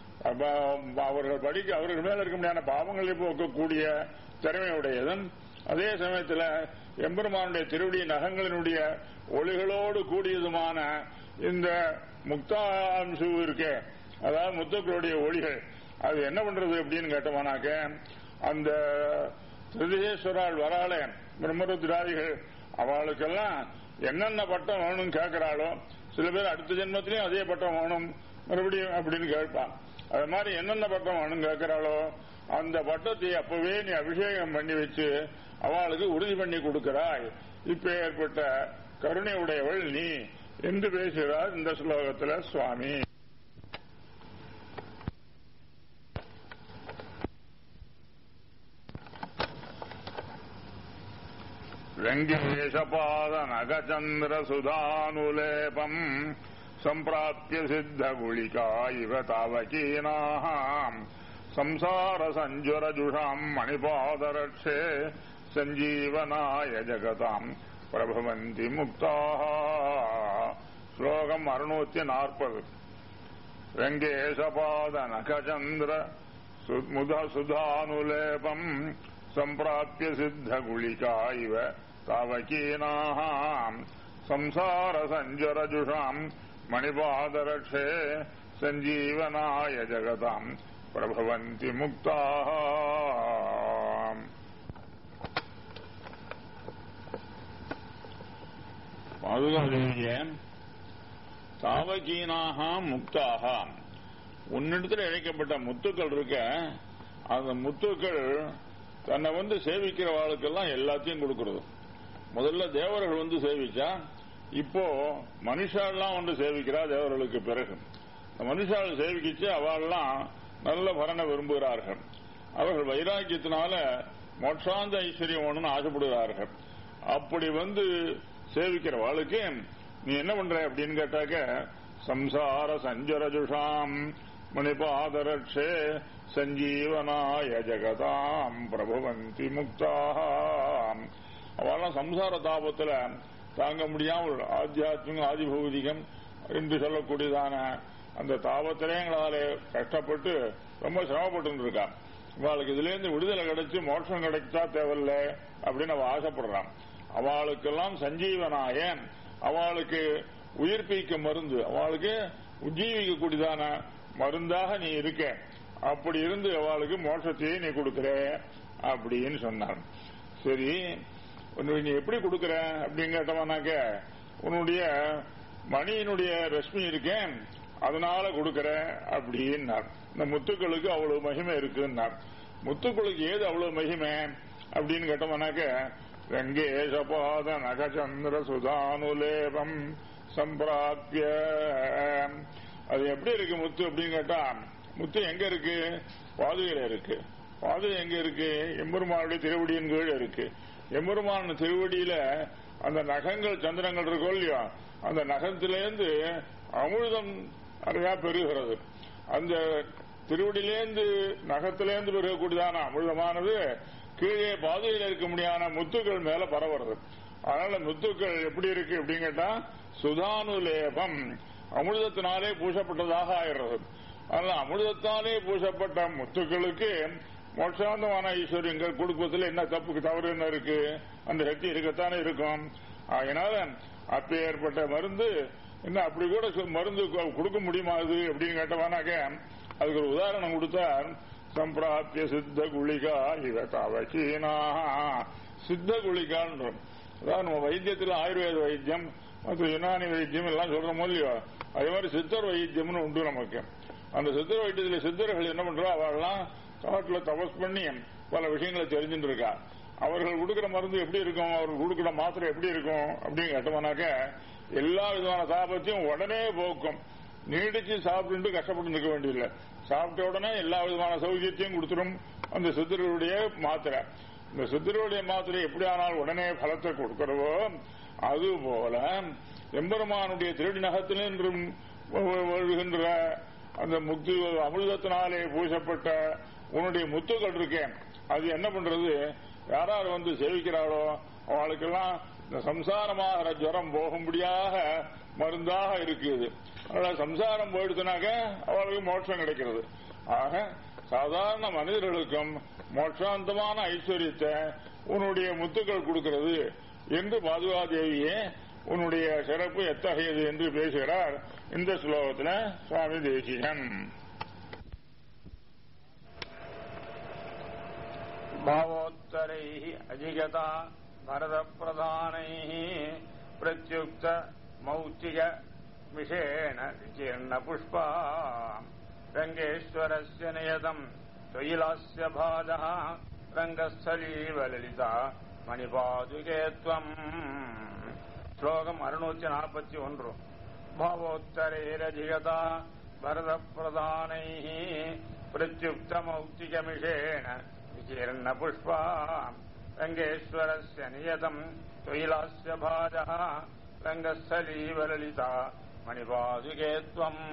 A: அவர்கள் படிக்க அவர்கள் மேல இருக்க முடியாத பாவங்களை போக்கக்கூடிய திறமையுடையதும் அதே சமயத்தில் எம்பெருமானுடைய திருவடி நகங்களினுடைய ஒளிகளோடு கூடியதுமான இந்த முக்தாம்சு இருக்கே அதாவது முத்துக்களுடைய ஒளிகள் அது என்ன பண்றது அப்படின்னு கேட்டோம்னாக்க அந்த திருதேஸ்வரால் வராளே பிரம்மருத்ராதிகள் அவளுக்கெல்லாம் என்னென்ன பட்டம் வேணும்னு கேட்கிறாளோ சில பேர் அடுத்த ஜென்மத்திலையும் அதே பட்டம் வேணும் மறுபடியும் அப்படின்னு கேட்பான் அது மாதிரி என்னென்ன பட்டம் வேணும் கேட்கிறாளோ அந்த பட்டத்தை அப்பவே நீ அபிஷேகம் பண்ணி வச்சு அவளுக்கு உறுதி பண்ணி கொடுக்கிறாய் இப்ப ஏற்பட்ட கருணை உடையவள் நீ என்று பேசுகிறார் இந்த ஸ்லோகத்தில் சுவாமி வெங்கேஷபாத நகச்சந்திர சுதானுலேபம் सम्प्राप्य सिद्धगुलिका इव तावकीनाः संसारसञ्ज्वरजुषाम् मणिपादरक्षे सञ्जीवनाय जगताम् प्रभवन्ति मुक्ताः श्लोकम् अरुणूत्य नार्पद् रङ्गेशपादनखचन्द्र सुधानुलेपम् सम्प्राप्य सिद्धगुलिका इव तावकीनाः संसारसञ्जरजुषाम् मणिपादरक्षे सञ्जीवनाय जगताम् प्रभवन्ति मुक्ताः பாதுகாதேவிய தாவகீனாக முக்தாக உன்னிடத்தில் இழைக்கப்பட்ட முத்துக்கள் இருக்க அந்த முத்துக்கள் தன்னை வந்து சேவிக்கிறவாளுக்கெல்லாம் எல்லாத்தையும் கொடுக்கறது முதல்ல தேவர்கள் வந்து சேவிச்சா இப்போ மனுஷாலாம் வந்து சேவிக்கிறா தேவர்களுக்கு பிறகு மனுஷால் சேவிக்கிச்சு அவள்லாம் நல்ல பலனை விரும்புகிறார்கள் அவர்கள் வைராக்கியத்தினால மோட்சாந்த ஐஸ்வர்யம் ஒன்று ஆசைப்படுகிறார்கள் அப்படி வந்து சேவிக்கிற வாழ்க்கை நீ என்ன பண்ற அப்படின்னு கேட்டாக்க சம்சார சஞ்சரஜுஷாம் மணிபாதரட்சே சஞ்சீவனாய ஜகதாம் பிரபவந்தி முக்தாம் அவெல்லாம் சம்சார தாபத்துல தாங்க முடியாமல் ஆத்தியாத்மிகம் ஆதிபௌதிகம் என்று சொல்லக்கூடியதான அந்த தாபத்திரயங்களாலே கஷ்டப்பட்டு ரொம்ப சிரமப்பட்டு இருக்கான் இவாளுக்கு இதுல இருந்து விடுதலை கிடைச்சு மோட்சம் கிடைச்சா தேவையில்ல அப்படின்னு அவ ஆசைப்படுறான் அவளுக்கெல்லாம் சஞ்சீவனாய அவளுக்கு உயிர்ப்பிக்க மருந்து அவளுக்கு உஜ்ஜீவிக்க கூடியதான மருந்தாக நீ இருக்க அப்படி இருந்து அவளுக்கு மோட்சத்தையே நீ கொடுக்கிற அப்படின்னு சொன்னான் சரி நீ எப்படி கொடுக்கற அப்படின்னு கேட்டவனாக்க உன்னுடைய மணியினுடைய ரஷ்மி இருக்கேன் அதனால கொடுக்கற அப்படின்னார் இந்த முத்துக்களுக்கு அவ்வளவு மகிமை இருக்குன்னார் முத்துக்களுக்கு ஏது அவ்வளவு மகிமை அப்படின்னு கேட்டோம்னாக்க ரங்கேஷபாத நகச்சந்திர சுதானுலேபம் சம்பிராப்பிய அது எப்படி இருக்கு முத்து அப்படின்னு கேட்டா முத்து எங்க இருக்கு பாதுகையில இருக்கு பாதுகை எங்க இருக்கு எம்பெருமானுடைய திருவடியின் கீழ் இருக்கு எம்பெருமான திருவடியில அந்த நகங்கள் சந்திரங்கள் இருக்கோ இல்லையோ அந்த நகத்திலேருந்து அமிர்தம் நிறைய பெருகிறது அந்த திருவடியிலேந்து நகத்திலேந்து பெருகக்கூடியதான அமிர்தமானது கீழே பாதையில் இருக்க முடியாத முத்துக்கள் மேல பரவுறது அதனால முத்துக்கள் எப்படி இருக்கு அப்படின்னு கேட்டா சுதானுலேபம் அமிர்தத்தினாலே பூசப்பட்டதாக ஆயிடுறது அதனால அமிர்தத்தாலே பூசப்பட்ட முத்துக்களுக்கு மோட்சாந்தமான ஐஸ்வர்யங்கள் கொடுப்பதில் என்ன தப்புக்கு தவறு என்ன இருக்கு அந்த சக்தி இருக்கத்தானே இருக்கும் அதனால அப்பேற்பட்ட மருந்து என்ன அப்படி கூட சொ- மருந்து கொ- கொடுக்க முடியுமா அது அப்படின்னு கேட்டவானாக்க அதுக்கு ஒரு உதாரணம் கொடுத்தார் சம்பிராபிய சித்த குளிகா இவ தவக்கீனா சித்த குளிகான்றோம் அதாவது நம்ம வைத்தியத்தில் ஆயுர்வேத வைத்தியம் மற்ற யுனானி வைத்தியம் எல்லாம் சொல்றோமோ இல்லையோ அதே மாதிரி சித்தர் வைத்தியம்னு உண்டு நமக்கு அந்த சித்தர் வைத்தியத்தில் சித்தர்கள் என்ன பண்றா அவெல்லாம் காட்டுல தபஸ் பண்ணி பல விஷயங்களை தெரிஞ்சுட்டு இருக்கா அவர்கள் கொடுக்கிற மருந்து எப்படி இருக்கும் அவர்கள் கொடுக்கிற மாத்திரை எப்படி இருக்கும் அப்படின்னு கேட்டோம்னாக்க எல்லா விதமான தாபத்தையும் உடனே போக்கும் நீடிச்சு சாப்பிட்டு கஷ்டப்பட்டு நிற்க வேண்டியதில்லை சாப்பிட்ட உடனே எல்லா விதமான சௌகரியத்தையும் கொடுத்துரும் அந்த சித்தர்களுடைய மாத்திரை இந்த சித்தருடைய மாத்திரை எப்படி ஆனால் உடனே பலத்தை கொடுக்கிறவோ அதுபோல எம்பெருமானுடைய திருடி நகத்தினின்றும் வருகின்ற அந்த முக்தி அமிர்தத்தினாலே பூசப்பட்ட உன்னுடைய முத்துக்கள் இருக்கேன் அது என்ன பண்றது யாரார் வந்து சேவிக்கிறாளோ அவளுக்கெல்லாம் இந்த சம்சாரமாகிற ஜுரம் போகும்படியாக மருந்தாக இருக்குது அதனால சம்சாரம் போயிடுச்சுனாக்க அவளுக்கு மோட்சம் கிடைக்கிறது ஆக சாதாரண மனிதர்களுக்கும் மோட்சாந்தமான ஐஸ்வர்யத்தை உன்னுடைய முத்துக்கள் கொடுக்கிறது என்று பாதுகாதேவியே உன்னுடைய சிறப்பு எத்தகையது என்று பேசுகிறார் இந்த ஸ்லோகத்தில் சுவாமி தேசிகன்
B: भावोत्तरैः अधिगता भरतप्रधानैः प्रत्युक्त मौक्तिक विषेण विकीर्णपुष्पा रङ्गेश्वरस्य नियतम् त्वयिलास्य भाजः रङ्गस्थलीव ललिता मणिपादुके त्वम् श्लोकम् अरुणूति नापत्ति ஒன்று भावोत्तरैरधिगता भरतप्रधानैः प्रत्युक्तमौक्तिकमिषेण विकीर्णपुष्पा रङ्गेश्वरस्य नियतम् त्वयिलास्य भाजः रङ्गस्थलीव ललिता मणिपादुके त्वम्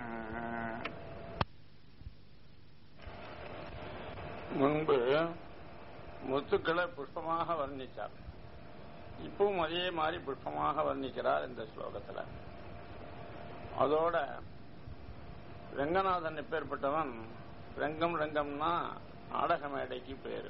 B: முன்பு முத்துக்களை புஷ்பமாக வர்ணித்தார் இப்பவும் அதே மாதிரி புஷ்பமாக வர்ணிக்கிறார் இந்த ஸ்லோகத்துல அதோட ரங்கநாதன் எப்பேற்பட்டவன் ரங்கம் ரங்கம்னா நாடக மேடைக்கு பேரு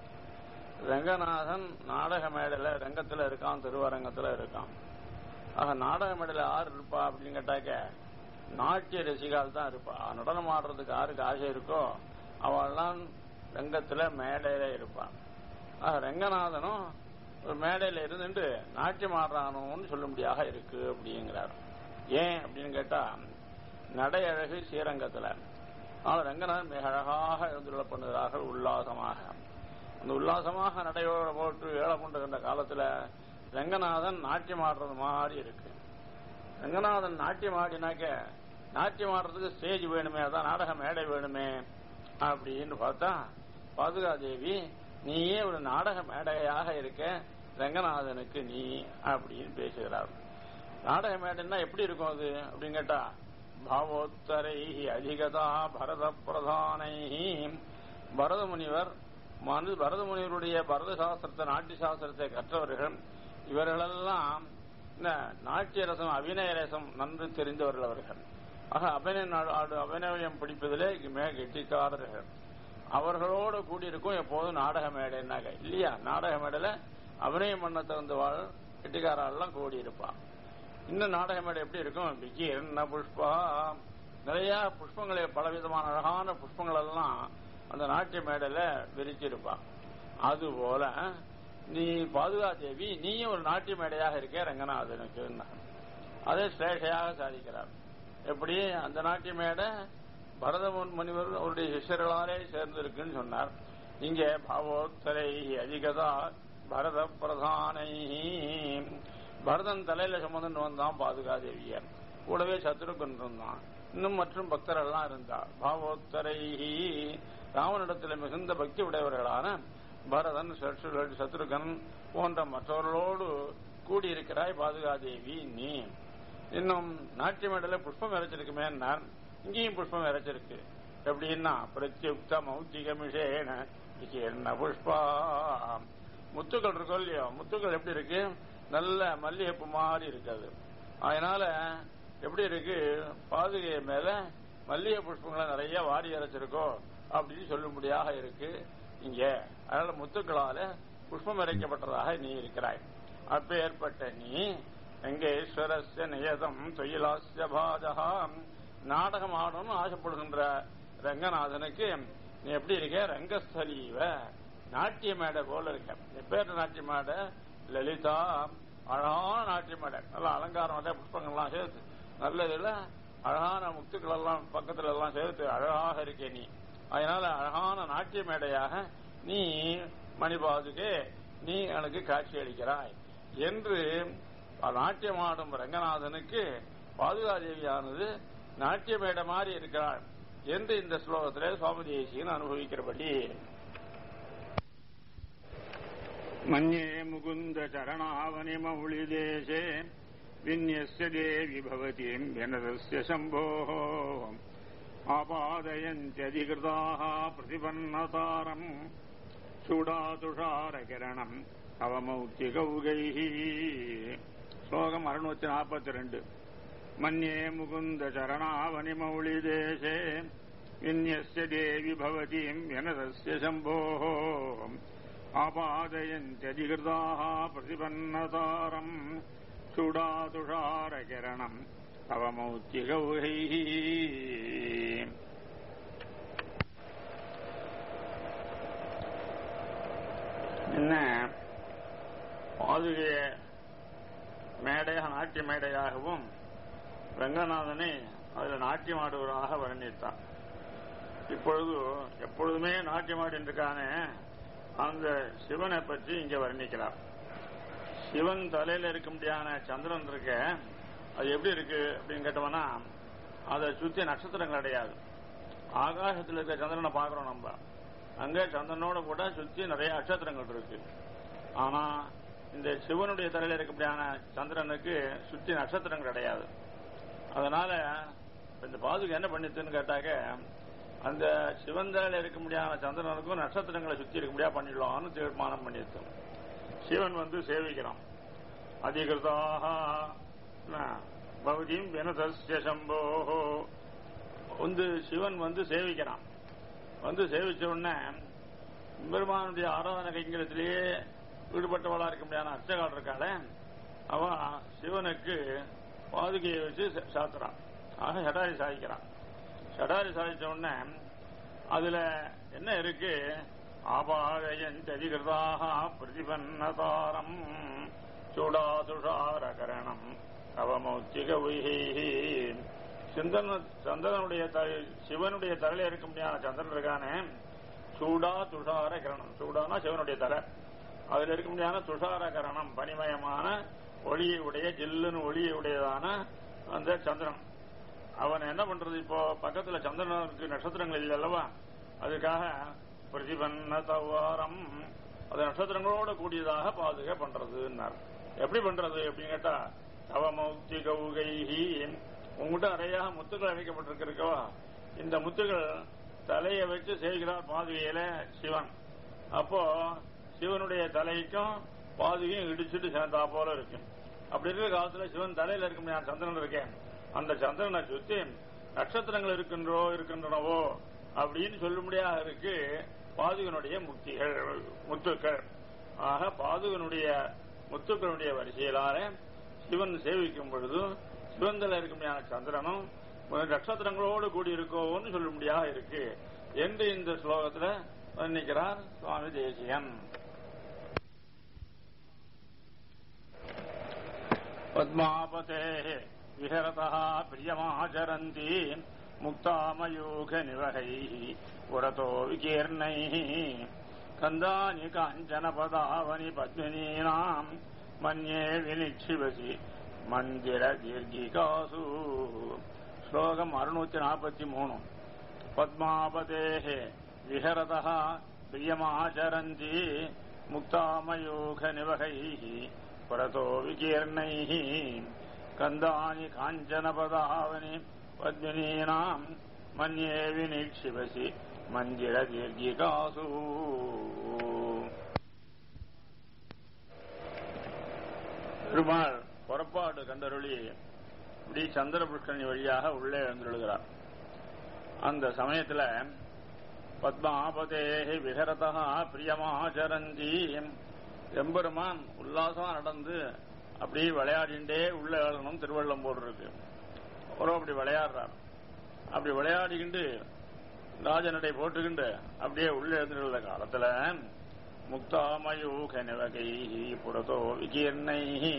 B: ரங்கநாதன் நாடக மேடையில ரங்கத்துல இருக்கான் திருவரங்கத்துல இருக்கான் ஆக நாடக மேடையில யார் இருப்பா அப்படின்னு கேட்டாக்க நாட்டிய ரசிகால் தான் இருப்பா நடனம் ஆடுறதுக்கு யாருக்கு ஆசை இருக்கோ அவள்லாம் ரங்கத்துல மேடையில இருப்பான் ஆக ரங்கநாதனும் ஒரு மேடையில இருந்துட்டு நாட்டியம் ஆடுறானோன்னு சொல்லும்படியாக இருக்கு அப்படிங்கிறார் ஏன் அப்படின்னு கேட்டா நடை அழகு ஸ்ரீரங்கத்துல ஆனால் ரங்கநாதன் மிக அழகாக எழுந்துள்ள பண்ணுகிறார்கள் உல்லாசமாக அந்த உல்லாசமாக நடையோட போட்டு ஏழை கொண்டுகின்ற காலத்துல ரங்கநாதன் நாட்டியம் ஆடுறது மாதிரி இருக்கு ரங்கநாதன் நாட்டியம் ஆடினாக்க நாட்டியம் ஆடுறதுக்கு ஸ்டேஜ் வேணுமே அதான் நாடக மேடை வேணுமே அப்படின்னு பார்த்தா பாதுகாதேவி நீயே ஒரு நாடக மேடையாக இருக்க ரங்கநாதனுக்கு நீ அப்படின்னு பேசுகிறார் நாடக மேடைன்னா எப்படி இருக்கும் அது அப்படின்னு கேட்டா பாவோத்தரை அதிகதா பரத பிரதானை பரத முனிவர் மனு பரத முனிவருடைய பரத சாஸ்திரத்தை நாட்டிய சாஸ்திரத்தை கற்றவர்கள் இவர்களெல்லாம் இந்த நாட்டிய ரசம் அபிநய ரசம் நன்கு தெரிந்தவர்கள் அவர்கள் ஆக அபிநய நாடு அபிநயம் பிடிப்பதிலே மிக கெட்டிக்காரர்கள் அவர்களோடு கூடியிருக்கும் எப்போதும் நாடக மேடைன்னாங்க இல்லையா நாடக மேடையில அபிநயம் பண்ண திறந்தவாள் கெட்டிக்காரெல்லாம் கூடி இருப்பான் இன்னும் நாடக மேடை எப்படி இருக்கும் விக்கீர்ண புஷ்பா நிறைய புஷ்பங்களை பலவிதமான அழகான புஷ்பங்கள் எல்லாம் அந்த நாட்டிய மேடையில விரிச்சிருப்பான் அதுபோல நீ பாதுகா தேவி நீயும் ஒரு நாட்டிய மேடையாக இருக்கே ரங்கநாதனுக்கு அதே ஸ்லேஷையாக சாதிக்கிறார் எப்படி அந்த நாட்டிய மேடை பரத முனிவர் அவருடைய சிஷ்யர்களாலே சேர்ந்திருக்குன்னு சொன்னார் இங்கே பாவோத்தரை அதிகதா பரத பிரதானை பரதன் தலையில சுமந்துன்னு வந்தான் பாதுகாதேவியர் கூடவே சத்ருகன் இருந்தான் இன்னும் மற்றும் பக்தர்கள்லாம் இருந்தா பாவோத்தரை ராவனிடத்தில் மிகுந்த பக்தி உடையவர்களான பரதன் சத்ருகன் போன்ற மற்றவர்களோடு கூடியிருக்கிறாய் பாதுகாதேவி நீ இன்னும் நாட்டிய மேடல புஷ்பம் இறைச்சிருக்குமே இங்கேயும் புஷ்பம் இறைச்சிருக்கு எப்படின்னா பிரத்யுக்த மௌத்திகமிஷேன என்ன புஷ்பா முத்துக்கள் இருக்கோ இல்லையோ முத்துக்கள் எப்படி இருக்கு நல்ல மல்லிகைப்பூ மாதிரி இருக்காது அதனால எப்படி இருக்கு பாதுகை மேல மல்லிகை புஷ்பங்களை நிறைய வாரி அரைச்சிருக்கோ அப்படின்னு சொல்லும்படியாக இருக்கு இங்க அதனால முத்துக்களால புஷ்பம் இறைக்கப்பட்டதாக நீ இருக்கிறாய் அப்ப ஏற்பட்ட நீ வெங்கேஸ்வரஸ்ய நியதம் தொயிலாஸ்ய பாதகா நாடகம் ஆடணும்னு ஆசைப்படுகின்ற ரங்கநாதனுக்கு நீ எப்படி இருக்க ரங்கஸ்தலீவ நாட்டிய மேடை போல இருக்க எப்பேற்ற நாட்டிய மேடை லலிதா அழகான நாட்டிய மேடை நல்ல அலங்காரம் நிறைய புஷ்பங்கள்லாம் சேர்த்து நல்ல இதுல அழகான முத்துக்கள் எல்லாம் பக்கத்துல எல்லாம் சேர்த்து அழகாக இருக்கே நீ அதனால அழகான நாட்டிய மேடையாக நீ மணிபாதுகே நீ எனக்கு காட்சி அளிக்கிறாய் என்று நாட்டியமாடும் ரங்கநாதனுக்கு பாதுகாதேவியானது நாட்டிய மேடை மாதிரி இருக்கிறாள் என்று இந்த ஸ்லோகத்திலே சுவாமி தேசியன் அனுபவிக்கிறபடி
C: मन्ये मुकुन्द चरणावनि मौलिदेशे विन्यस्य देवि भवतीम् व्यनदस्य शम्भोः आपादयन्त्यधिकृताः प्रतिपन्नतारम् चूडातुषारकिरणम् அவமௌத்திகௌகைः ஸ்லோகம் அறுநூத்தி நாற்பத்தி ரெண்டு மன்யே முகுந்த சரணாவனி மௌளிதேசே விநியஸ்ய தேவி பவதீம் வினதஸ்ய சம்போः ஆபாதயந்தியதிகிருதாக பிரதிபன்னதாரம் சூடாதுஷாரகிரணம் அவமௌத்திகௌகைः
B: என்ன பாதுகைய மேடையாக நாட்டிய மேடையாகவும் ரங்கநாதனை அதில் நாட்டியமாடுவராக வர்ணித்தார் இப்பொழுது எப்பொழுதுமே நாட்டியமாடின்றிருக்கான அந்த சிவனை பற்றி இங்க வர்ணிக்கிறார் சிவன் தலையில இருக்க முடியாத சந்திரன் இருக்க அது எப்படி இருக்கு அப்படின்னு கேட்டோம்னா அதை சுத்தி நட்சத்திரங்கள் கிடையாது ஆகாசத்தில் இருக்க சந்திரனை பார்க்கிறோம் நம்ம அங்க சந்திரனோட கூட சுத்தி நிறைய நட்சத்திரங்கள் இருக்கு ஆனா இந்த சிவனுடைய தலையில இருக்க முடியாத சந்திரனுக்கு சுத்தி நட்சத்திரங்கள் கிடையாது அதனால இந்த பாதுகை என்ன பண்ணிச்சுன்னு கேட்டாக்க அந்த சிவந்தால இருக்க முடியாத சந்திரனுக்கும் நட்சத்திரங்களை சுத்தி இருக்க முடியாது பண்ணிடலாம்னு தீர்மானம் பண்ணிட்டு சிவன் வந்து சேவிக்கிறான் அதிகிருதாக பகுதியும் வினதஸ்ய சம்போஹோ வந்து சிவன் வந்து சேவிக்கிறான் வந்து சேவிச்ச உடனே பெருமானுடைய ஆராதனை கைங்கரத்திலேயே ஈடுபட்டவளா இருக்க முடியாத அர்ச்சகால் இருக்காளே அவன் சிவனுக்கு பாதுகையை வச்சு சாத்துறான் ஆக சடாரி சாதிக்கிறான் சடாரி சாதிச்ச உடனே அதுல என்ன இருக்கு ஆபாதயஞ்சதிகிருதாக பிரதிபன்னதாரம் சூடாதுஷாரகரணம் அவமௌத்திக சிந்தன சந்திரனுடைய சிவனுடைய தலையில இருக்க முடியாத சந்திரன் இருக்கானே சூடா துஷார கிரணம் சூடானா சிவனுடைய தலை அதுல இருக்க முடியாத துஷார கரணம் பனிமயமான ஒளியை உடைய ஜில்லுன்னு ஒளியை உடையதான அந்த சந்திரன் அவன் என்ன பண்றது இப்போ பக்கத்துல சந்திரனுக்கு நட்சத்திரங்கள் இல்லை அல்லவா அதுக்காக பிரதிபன்ன தவாரம் அது நட்சத்திரங்களோட கூடியதாக பாதுகா பண்றதுன்னார் எப்படி பண்றது அப்படின்னு கேட்டா தவமௌக்தி கௌகைஹி உங்ககிட்ட நிறைய முத்துக்கள் அமைக்கப்பட்டிருக்கிறக்கவா இந்த முத்துக்கள் தலையை வச்சு செய்கிறார் பாதுகையில சிவன் அப்போ சிவனுடைய தலைக்கும் பாதுகையும் இடிச்சுட்டு சேர்ந்தா போல இருக்கு அப்படி இருக்கிற காலத்துல சிவன் தலையில இருக்க முடியாத சந்திரன் இருக்கேன் அந்த சந்திரனை சுத்தி நட்சத்திரங்கள் இருக்கின்றோ இருக்கின்றனவோ அப்படின்னு சொல்லும்படியாக இருக்கு பாதுகனுடைய முக்திகள் முத்துக்கள் ஆக பாதுகனுடைய முத்துக்களுடைய வரிசையிலான சிவன் சேவிக்கும் பொழுது சிவந்தல இருக்க முடியாத சந்திரனும் நட்சத்திரங்களோடு கூடி இருக்கோன்னு சொல்லும்படியாக இருக்கு என்று இந்த ஸ்லோகத்துல வர்ணிக்கிறார் சுவாமி தேசியன் பத்மாபதேः विहरतः प्रियमाचरन्ति मुक्तामयूखनिवहैः पुरतो विकीर्णैः कन्दानि काञ्चनपदावनि पद्मिनीनाम् मन्ये विनिक्षिपसि मन्दिरदीर्घिकासु श्लोकम् अरुणूति नापति मूणु पद्मापतेः विहरतः प्रियमाचरन्ति मुक्तामयूखनिवहैः पुरतो विकीर्णैः கந்தானி காஞ்சன பதாவனி பத்மினீனாம் மன்யே வினிக்ஷிபசி மந்திர தீர்கிகாசு பெருமாள் புறப்பாடு கண்டருளி இப்படி சந்திர புஷ்கரணி வழியாக உள்ளே எழுந்துள்ளார் அந்த சமயத்துல பத்மாபதே விஹரதா பிரியமாச்சரந்தி எம்பெருமான் உல்லாசமா நடந்து அப்படியே விளையாடிண்டே உள்ள ஏழணும் திருவள்ளம் இருக்கு அவரும் அப்படி விளையாடுறார் அப்படி விளையாடிக்கிண்டு ராஜநடை போட்டுக்கிண்டு அப்படியே உள்ள எழுந்துள்ள காலத்துல முக்தாமயூக நிவகை புறத்தோ விகீர்ணை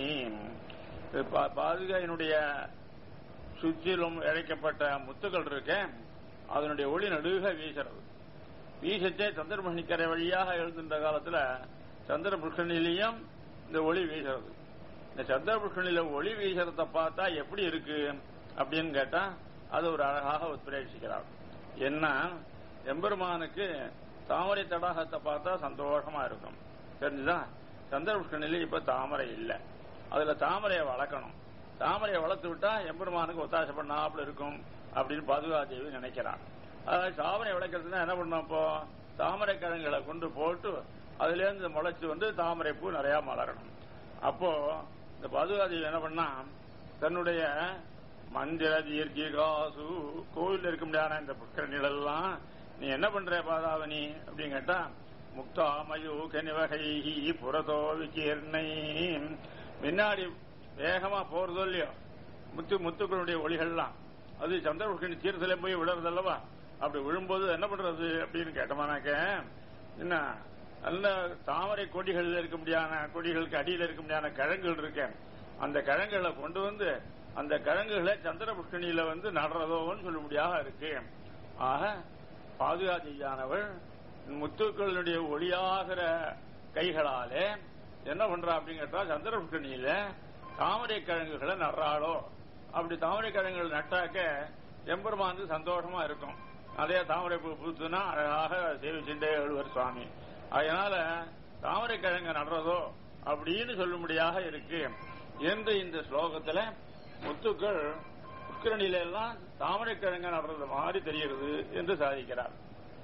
B: பாதுகையினுடைய சுற்றிலும் இழைக்கப்பட்ட முத்துக்கள் இருக்க அதனுடைய ஒளி நடுக வீசுறது வீசச்சே சந்திரமணிக்கரை வழியாக எழுதுன்ற காலத்துல சந்திர புஷ்கரணிலையும் இந்த ஒளி வீசுறது இந்த சந்திர புஷ்கரணில ஒளி வீசுறத பார்த்தா எப்படி இருக்கு அப்படின்னு கேட்டா அது ஒரு அழகாக உத்பிரேட்சிக்கிறார் என்ன எம்பெருமானுக்கு தாமரை தடாகத்தை பார்த்தா சந்தோஷமா இருக்கும் தெரிஞ்சுதா சந்திர புஷ்கரணில இப்ப தாமரை இல்லை அதுல தாமரையை வளர்க்கணும் தாமரையை வளர்த்து விட்டா எம்பெருமானுக்கு ஒத்தாசை பண்ணாப்புல இருக்கும் அப்படின்னு பாதுகாதேவி நினைக்கிறான் அதாவது தாமரை விளக்கிறதுனா என்ன பண்ணோம் இப்போ தாமரை கிழங்குகளை கொண்டு போட்டு அதுல இருந்து முளைச்சு வந்து தாமரை பூ நிறைய மலரணும் அப்போ இந்த பாதுகாதேவி என்ன பண்ணா தன்னுடைய மந்திர தீர்க்கிகாசு கோவில் இருக்க முடியாத இந்த புஷ்கரணிகள் எல்லாம் நீ என்ன பண்ற பாதாவனி அப்படின்னு கேட்டா முக்தாமயூக நிவகை புறதோ விகீர்ணை முன்னாடி வேகமா போறதோ இல்லையோ முத்து முத்துக்களுடைய ஒளிகள்லாம் அது சந்திரபுஷ்கரணி தீர்த்தல போய் விடுறது அல்லவா அப்படி விழும்போது என்ன பண்றது அப்படின்னு கேட்டமானாக்க என்ன நல்ல தாமரை கொடிகள் இருக்க முடியாத கொடிகளுக்கு அடியில் இருக்க முடியாத கிழங்குகள் இருக்கேன் அந்த கிழங்குகளை கொண்டு வந்து அந்த கிழங்குகளை சந்திரபுஷ்கணியில வந்து நடுறதோன்னு சொல்ல முடியாத இருக்கு ஆக பாதுகாதியானவள் முத்துக்களுடைய ஒளியாகிற கைகளாலே என்ன பண்றா அப்படின்னு கேட்டா சந்திரபுஷ்கணியில தாமரை கிழங்குகளை நடுறாளோ அப்படி தாமரை கிழங்குகள் நட்டாக்க எம்பெருமானுக்கு சந்தோஷமா இருக்கும் அதே தாமரை பூ பூத்துனா அழகாக சேவிச்சுட்டே எழுவர் சுவாமி அதனால தாமரை கிழங்கு நடுறதோ அப்படின்னு சொல்லும்படியாக இருக்கு என்று இந்த ஸ்லோகத்துல முத்துக்கள் புஷ்கரணியில எல்லாம் தாமரை கிழங்கு நடுறது மாதிரி தெரிகிறது என்று சாதிக்கிறார்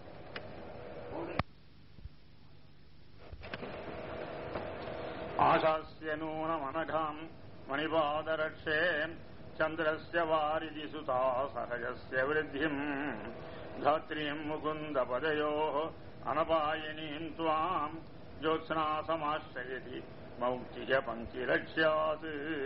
C: आशास्य नूनमनघाम् मणिपादरक्षे चन्द्रस्य वारिधि सुता सहजस्य वृद्धिम् धात्रीम् मुकुन्दपदयोः अनपायिनीम् त्वाम् ज्योत्स्ना समाश्रयति மௌக்திக பங்கிலட்சியாது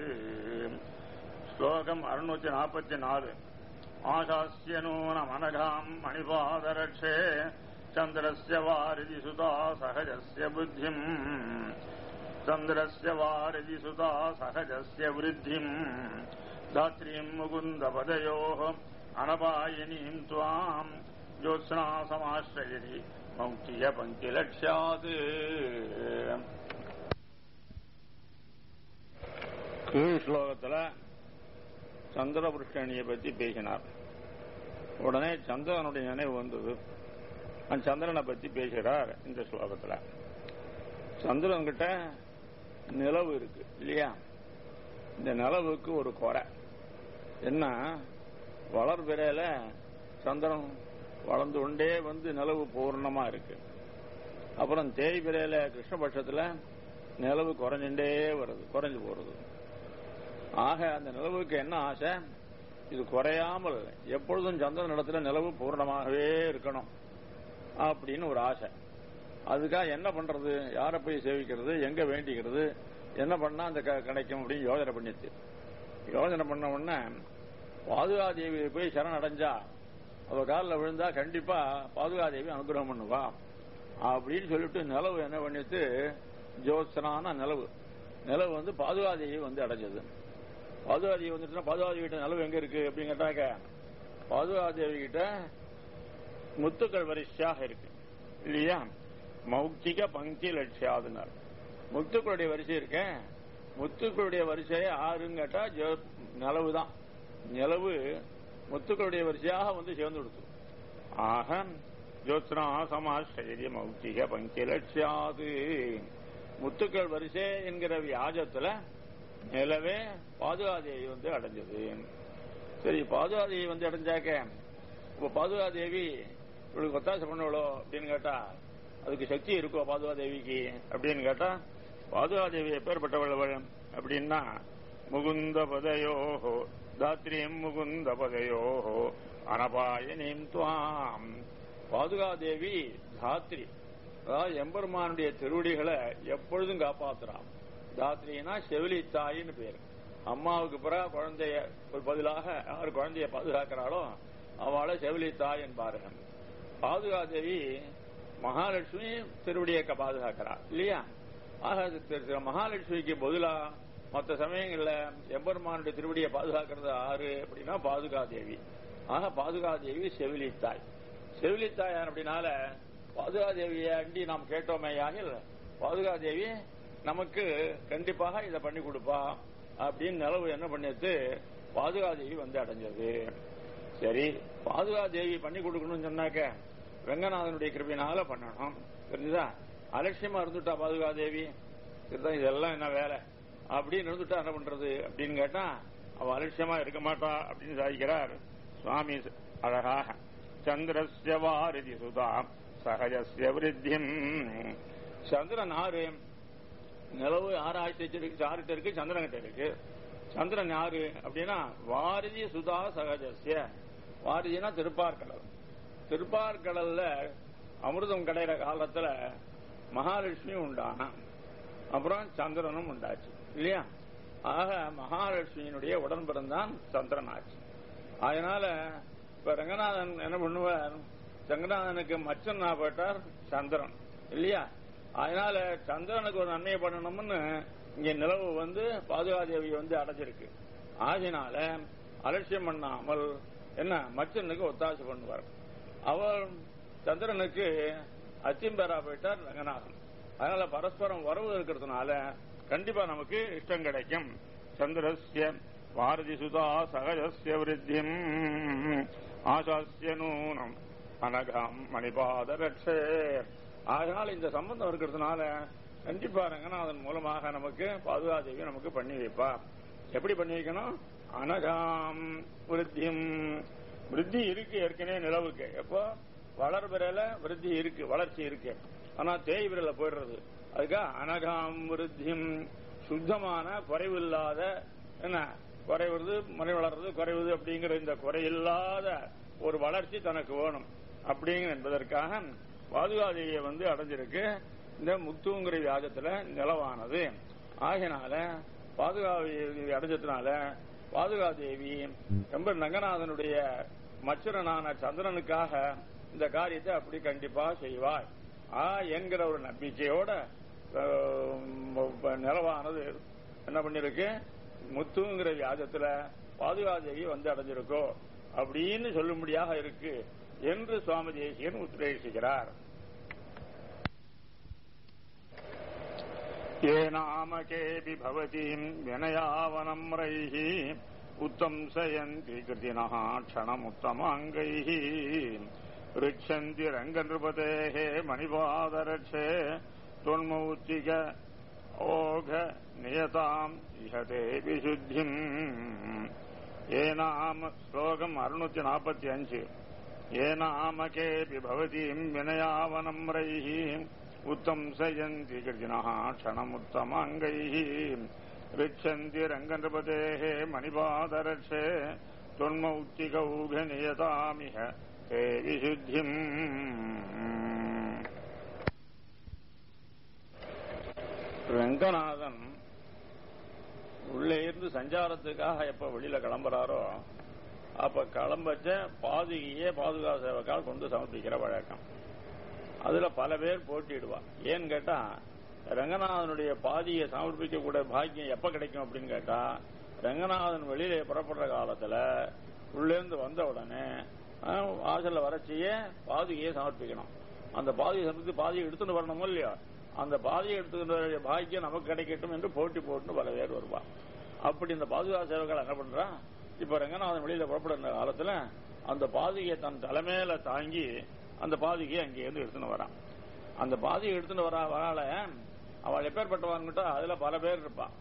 C: ஸ்லோகம் அறுநூத்தி நாற்பத்தி நாலு ஆசாஸ்ய நூனமனகாம் மணிபாதரட்சே சந்திரஸ்ய வாரிதி சுதா சகஜஸ்ய புத்திம் चन्द्रस्य वारिधि सुता सहजस्य वृद्धिम् धात्रीम् मुकुन्दपदयोः अनपायिनीम् त्वाम् ज्योत्स्ना समाश्रयति मौक्तिय पङ्क्तिलक्ष्यात्
B: கீழ் ஸ்லோகத்துல சந்திரபுருஷணியை பத்தி பேசினார் உடனே சந்திரனுடைய நினைவு வந்தது அந்த சந்திரனை பத்தி பேசுகிறார் இந்த ஸ்லோகத்துல சந்திரன் கிட்ட நிலவு இருக்கு இல்லையா இந்த நிலவுக்கு ஒரு குறை என்ன வளர்பிறையில சந்திரன் வளர்ந்து கொண்டே வந்து நிலவு பூர்ணமா இருக்கு அப்புறம் தேய்பிரையில கிருஷ்ணபட்சத்துல நிலவு குறைஞ்சுட்டே வருது குறைஞ்சு போறது ஆக அந்த நிலவுக்கு என்ன ஆசை இது குறையாமல் எப்பொழுதும் சந்திரன் இடத்துல நிலவு பூர்ணமாகவே இருக்கணும் அப்படின்னு ஒரு ஆசை அதுக்காக என்ன பண்றது யாரை போய் சேவிக்கிறது எங்க வேண்டிக்கிறது என்ன பண்ணா அந்த கிடைக்கும் அப்படின்னு யோசனை பண்ணிச்சு யோசனை பண்ண உடனே பாதுகாதேவி போய் சரண் அடைஞ்சா அவ காலில் விழுந்தா கண்டிப்பா பாதுகாதேவி அனுகிரகம் பண்ணுவா அப்படின்னு சொல்லிட்டு நிலவு என்ன பண்ணிட்டு ஜோத்சனான நிலவு நிலவு வந்து பாதுகாதேவி வந்து அடைஞ்சது பாதுகாதேவி வந்துட்டுனா பாதுகாதேவி கிட்ட நிலவு எங்க இருக்கு அப்படின்னு கேட்டாக்க பாதுகாதேவி கிட்ட முத்துக்கள் வரிசையாக இருக்கு இல்லையா மௌக்திக பங்கி லட்சியாதுனார் முத்துக்களுடைய வரிசை இருக்க முத்துக்களுடைய வரிசையை ஆறுன்னு கேட்டா நிலவு தான் நிலவு முத்துக்களுடைய வரிசையாக வந்து சேர்ந்து கொடுத்து ஆக ஜோத்னா சமாஸ்ரீரிய மௌக்திக பங்கி லட்சியாது முத்துக்கள் வரிசை என்கிற வியாஜத்துல நிலவே பாதுகாதேவி வந்து அடைஞ்சது சரி பாதுகாதேவி வந்து அடைஞ்சாக்க இப்ப பாதுகாதேவி இவளுக்கு ஒத்தாசை பண்ணவளோ அப்படின்னு கேட்டா அதுக்கு சக்தி இருக்கோ பாதுகாதேவிக்கு அப்படின்னு கேட்டா பாதுகாதேவி எப்பேற்பட்டவள் அவள் அப்படின்னா முகுந்த பதயோஹோ தாத்ரியம் முகுந்த பதயோஹோ அனபாயனீம் துவாம் பாதுகாதேவி தாத்ரி அதாவது எம்பெருமானுடைய திருவடிகளை எப்பொழுதும் காப்பாத்துறான் தாத்ரினா செவிலி தாயின்னு பேர் அம்மாவுக்கு பிறகு குழந்தைய ஒரு பதிலாக யார் குழந்தைய பாதுகாக்கிறாளோ அவளை செவிலி தாய் என்பார்கள் பாதுகாதேவி மகாலட்சுமி திருவடியை பாதுகாக்கிறா இல்லையா ஆக அது திரு- திரு மகாலட்சுமிக்கு பதிலா மற்ற சமயங்கள்ல எம்பெருமானுடைய திருவடியை பாதுகாக்கிறது ஆறு அப்படின்னா பாதுகாதேவி ஆக பாதுகாதேவி செவிலித்தாய் செவிலித்தாய் அப்படின்னால பாதுகாதேவியை அண்டி நாம் கேட்டோமேயாகில் பாதுகாதேவி நமக்கு கண்டிப்பாக இதை பண்ணி கொடுப்பா அப்படின்னு நிலவு என்ன பண்ணிட்டு பாதுகாதேவி வந்து அடைஞ்சது சரி பாதுகாதேவி பண்ணி கொடுக்கணும்னு சொன்னாக்க வெங்கநாதனுடைய கிருபினால பண்ணணும் தெரிஞ்சுதா அலட்சியமா இருந்துட்டா பாதுகாதேவி இதுதான் இதெல்லாம் என்ன வேலை அப்படின்னு இருந்துட்டா என்ன பண்றது அப்படின்னு கேட்டா அவ அலட்சியமா இருக்க மாட்டா அப்படின்னு சாதிக்கிறார் சுவாமி அழகாக சந்திரஸ்ய வாரிதி சுதா சகஜஸ்ய விருத்திம் சந்திரன் ஆறு நிலவு ஆறு ஆயிரத்தி இருக்கு ஆறுகிட்ட இருக்கு சந்திரன்கிட்ட இருக்கு சந்திரன் யாரு அப்படின்னா வாரிதி சுதா சகஜஸ்ய வாரிதினா திருப்பார்கடல் திருப்பார்கடல்ல அமிர்தம் கிடையிற காலத்துல மகாலட்சுமி உண்டானா அப்புறம் சந்திரனும் உண்டாச்சு இல்லையா ஆக மகாலட்சுமியினுடைய உடன் பிறந்தான் சந்திரன் ஆச்சு அதனால இப்ப ரங்கநாதன் என்ன பண்ணுவார் ரங்கநாதனுக்கு மச்சன் போட்டார் சந்திரன் இல்லையா அதனால சந்திரனுக்கு ஒரு நன்மையை பண்ணணும்னு இங்க நிலவு வந்து பாதுகாதேவி வந்து அடைஞ்சிருக்கு ஆகினால அலட்சியம் பண்ணாமல் என்ன மச்சனுக்கு ஒத்தாசை பண்ணுவார் அவர் சந்திரனுக்கு அச்சிம்பேரா போயிட்டார் ரங்கநாதன் அதனால பரஸ்பரம் உறவு இருக்கிறதுனால கண்டிப்பா நமக்கு இஷ்டம் கிடைக்கும் சந்திரஸ்ய பாரதி சுதா சகஜஸ்ய விருத்திம் ஆசாஸ்ய நூனம் அனகம் மணிபாத ரட்சே அதனால இந்த சம்பந்தம் இருக்கிறதுனால கண்டிப்பா ரங்கநாதன் மூலமாக நமக்கு பாதுகாதேவி நமக்கு பண்ணி வைப்பா எப்படி பண்ணி வைக்கணும் அனகாம் விருத்தியும் விருத்தி இருக்கு ஏற்கனவே நிலவுக்கு எப்போ வளர்பிறையில விருத்தி இருக்கு வளர்ச்சி இருக்கு ஆனா தேய் விரல போயிடுறது அதுக்காக அனகாம் விருத்தியும் சுத்தமான குறைவில்லாத என்ன குறைவுறது மறை வளர்றது குறைவுது அப்படிங்கிற இந்த குறையில்லாத ஒரு வளர்ச்சி தனக்கு வேணும் அப்படிங்கிற என்பதற்காக பாதுகாதேவியை வந்து அடைஞ்சிருக்கு இந்த முத்துங்கிற வியாஜத்துல நிலவானது ஆகினால பாதுகாதேவி அடைஞ்சதுனால பாதுகாதேவி ரொம்ப நங்கநாதனுடைய மச்சரனான சந்திரனுக்காக இந்த காரியத்தை அப்படி கண்டிப்பா செய்வாய் ஆ என்கிற ஒரு நம்பிக்கையோட அஹ், நிலவானது என்ன பண்ணிருக்கு முத்துங்கிற வியாஜத்துல பாதுகாதேவி வந்து அடைஞ்சிருக்கோ அப்படின்னு சொல்லும்படியாக இருக்கு என்று சுவாமி தேசியன் உத்ரேசிக்கிறார் ஏனாமகேபி பவதீம் வினயாவனம்ரைः உத்தம்சயந்தி கிருதினः க்ஷணமுத்தமாங்கைः ரிக்ஷந்தி ரங்கநிருபதேः மணிபாதரட்சே தொன்மௌத்திக ஓக நியதாம் இஹதே விசுத்திம் ஏனாம ஸ்லோகம் அறுநூத்தி நாற்பத்தி அஞ்சு ஏனாமகேபி பவதீம் வினயாவனம்ரைः உத்தம்சயந்தி கிருதினः க்ஷணமுத்தமாங்கைः ரிச்சந்தி ரங்கநிருபதேः மணிபாதரட்சே தொன்மௌத்திகௌகநியதாமிஹ தே விசுத்திம் ரங்கநாதன் உள்ளே இருந்து சஞ்சாரத்துக்காக எப்ப வெளியில கிளம்புறாரோ அப்ப கிளம்பச்ச பாதுகையே பாதுகா சேவக்கால் கொண்டு சமர்ப்பிக்கிற வழக்கம் அதுல பல பேர் போட்டிடுவா ஏன்னு கேட்டா ரங்கநாதனுடைய பாதியை சமர்ப்பிக்க கூட பாக்கியம் எப்ப கிடைக்கும் அப்படின்னு கேட்டா ரங்கநாதன் வெளியில புறப்படுற காலத்துல உள்ளேருந்து வந்த உடனே அஹ், வாசல்ல வரச்சியே பாதுகையை சமர்ப்பிக்கணும் அந்த பாதியை சமர்ப்பித்து பாதியை எடுத்துட்டு வரணும் இல்லையா அந்த பாதியை எடுத்துக்கிற பாக்கியம் நமக்கு கிடைக்கட்டும் என்று போட்டி போட்டு பல பேர் வருவா அப்படி இந்த பாதுகா சேவர்கள் என்ன பண்றா இப்ப ரங்கநாதன் வெளியில புறப்படுற காலத்துல அந்த பாதுகையை தன் தலைமையில தாங்கி அந்த பாதுகையை அங்கேருந்து எடுத்துன்னு வரான் அந்த பாதியை எடுத்துன்னு வரா வரால அவள் எப்பேற்பட்டவான்கிட்ட அதுல பல பேர் இருப்பா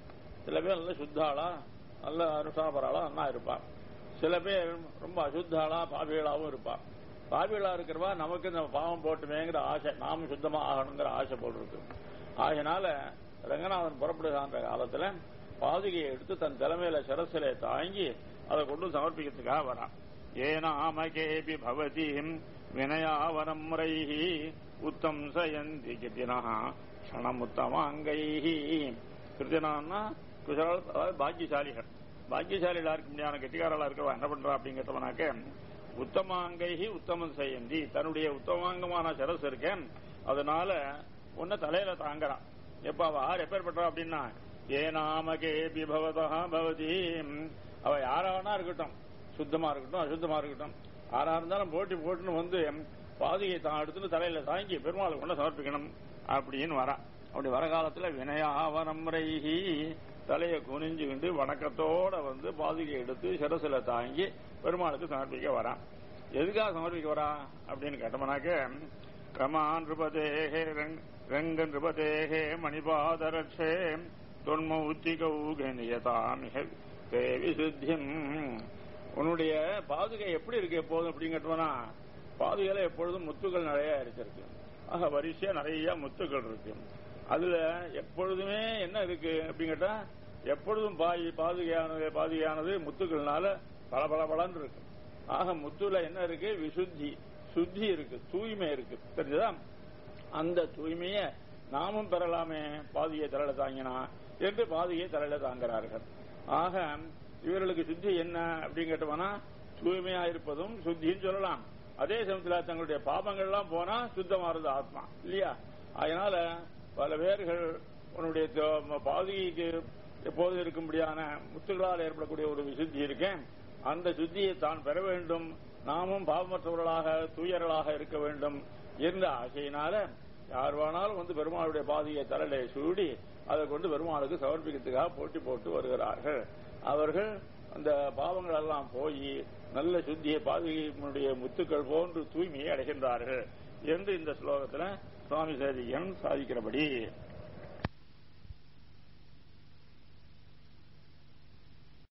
B: சில பேர் நல்ல சுத்தாளா நல்ல அனுஷ்டாபராளா நல்லா இருப்பா சில பேர் ரொம்ப அசுத்தாளா பாவிகளாவும் இருப்பா பாவிகளா இருக்கிறவா நமக்கு இந்த பாவம் போட்டுமேங்கிற ஆசை நாமும் சுத்தமா ஆகணுங்கிற ஆசை போல் இருக்கு ஆகையினால ரங்கநாதன் புறப்படுகின்ற காலத்துல பாதுகையை எடுத்து தன் தலைமையில சிரசிலே தாங்கி அதை கொண்டு சமர்ப்பிக்கிறதுக்காக வரான் ஏனாமகேபி பவதி வினயாவரம் முறைஹி உத்தம் சயந்தி கிருத்தினா க்ஷணமுத்தமாங்கைஹி கிருத்தினான்னா குஷலால் அதாவது பாக்கியசாலிகள் பாக்கியசாலிகளா இருக்க முடியாத கெட்டிக்காரலா இருக்கிறவா என்ன பண்றா அப்படிங்கிறவனாக்க உத்தமாங்கைஹி உத்தமம் செய்யந்தி தன்னுடைய உத்தமாங்கமான சிரஸ் இருக்கேன் அதனால உன்னை தலையில தாங்குறான் எப்ப அவ யார் எப்பேற்பட்டா அப்படின்னா ஏனாமகே பிபவதா பவதி அவ யாராவனா இருக்கட்டும் சுத்தமா இருக்கட்டும் அசுத்தமா இருக்கட்டும் யாரா இருந்தாலும் போட்டி போட்டுன்னு வந்து பாதியை தான் எடுத்துன்னு தலையில தாங்கி பெருமாளுக்கு கொண்டு சமர்ப்பிக்கணும் அப்படின்னு வரா அப்படி வர காலத்துல வினயாவனம்ரைஹி தலையை குனிஞ்சுக்கிண்டு வணக்கத்தோட வந்து பாதுகை எடுத்து சிரசில தாங்கி பெருமாளுக்கு சமர்ப்பிக்க வரான் எதுக்காக சமர்ப்பிக்க வரா அப்படின்னு கேட்டோம்னாக்க கமான் நிருபதேகே ரங்க நிருபதேகே மணிபாதரட்சே தொன்மௌத்திகௌகனியதாமிக தேவி சித்தியம் உன்னுடைய பாதுகை எப்படி இருக்கு எப்போதும் அப்படின்னு கேட்டோம்னா பாதுகையில எப்பொழுதும் முத்துகள் நிறைய இருக்கிறது ஆக வரிசையா நிறைய முத்துக்கள் இருக்கு அதுல எப்பொழுதுமே என்ன இருக்கு அப்படின்னு கேட்டா எப்பொழுதும் பாய் பாதுகையானது பாதுகையானது முத்துக்கள்னால பல பல பலன்னு இருக்கு ஆக முத்துல என்ன இருக்கு விசுத்தி சுத்தி இருக்கு தூய்மை இருக்கு தெரிஞ்சதா அந்த தூய்மைய நாமும் பெறலாமே பாதியை தலையில தாங்கினா என்று பாதியை தலையில தாங்குறார்கள் ஆக இவர்களுக்கு சுத்தி என்ன அப்படின்னு கேட்டோம்னா தூய்மையா இருப்பதும் சுத்தின்னு சொல்லலாம் அதே சமயத்துல தங்களுடைய பாபங்கள்லாம் போனா சுத்தமாறுது ஆத்மா இல்லையா அதனால பல பேர்கள் உன்னுடைய பாதுகைக்கு எப்போதும் இருக்கும்படியான முத்துகளால் ஏற்படக்கூடிய ஒரு விசுத்தி இருக்கேன் அந்த சுத்தியை தான் பெற வேண்டும் நாமும் பாவமற்றவர்களாக தூயர்களாக இருக்க வேண்டும் என்ற ஆசையினால யார் வேணாலும் வந்து பெருமாளுடைய பாதியை தலையில சூடி அதை கொண்டு பெருமாளுக்கு சமர்ப்பிக்கிறதுக்காக போட்டி போட்டு வருகிறார்கள் அவர்கள் அந்த பாவங்கள் எல்லாம் போய் நல்ல சுத்தியை பாதுகையினுடைய முத்துக்கள் போன்று தூய்மையை அடைகின்றார்கள் என்று இந்த ஸ்லோகத்தில் சுவாமி சேதிகன் சாதிக்கிறபடி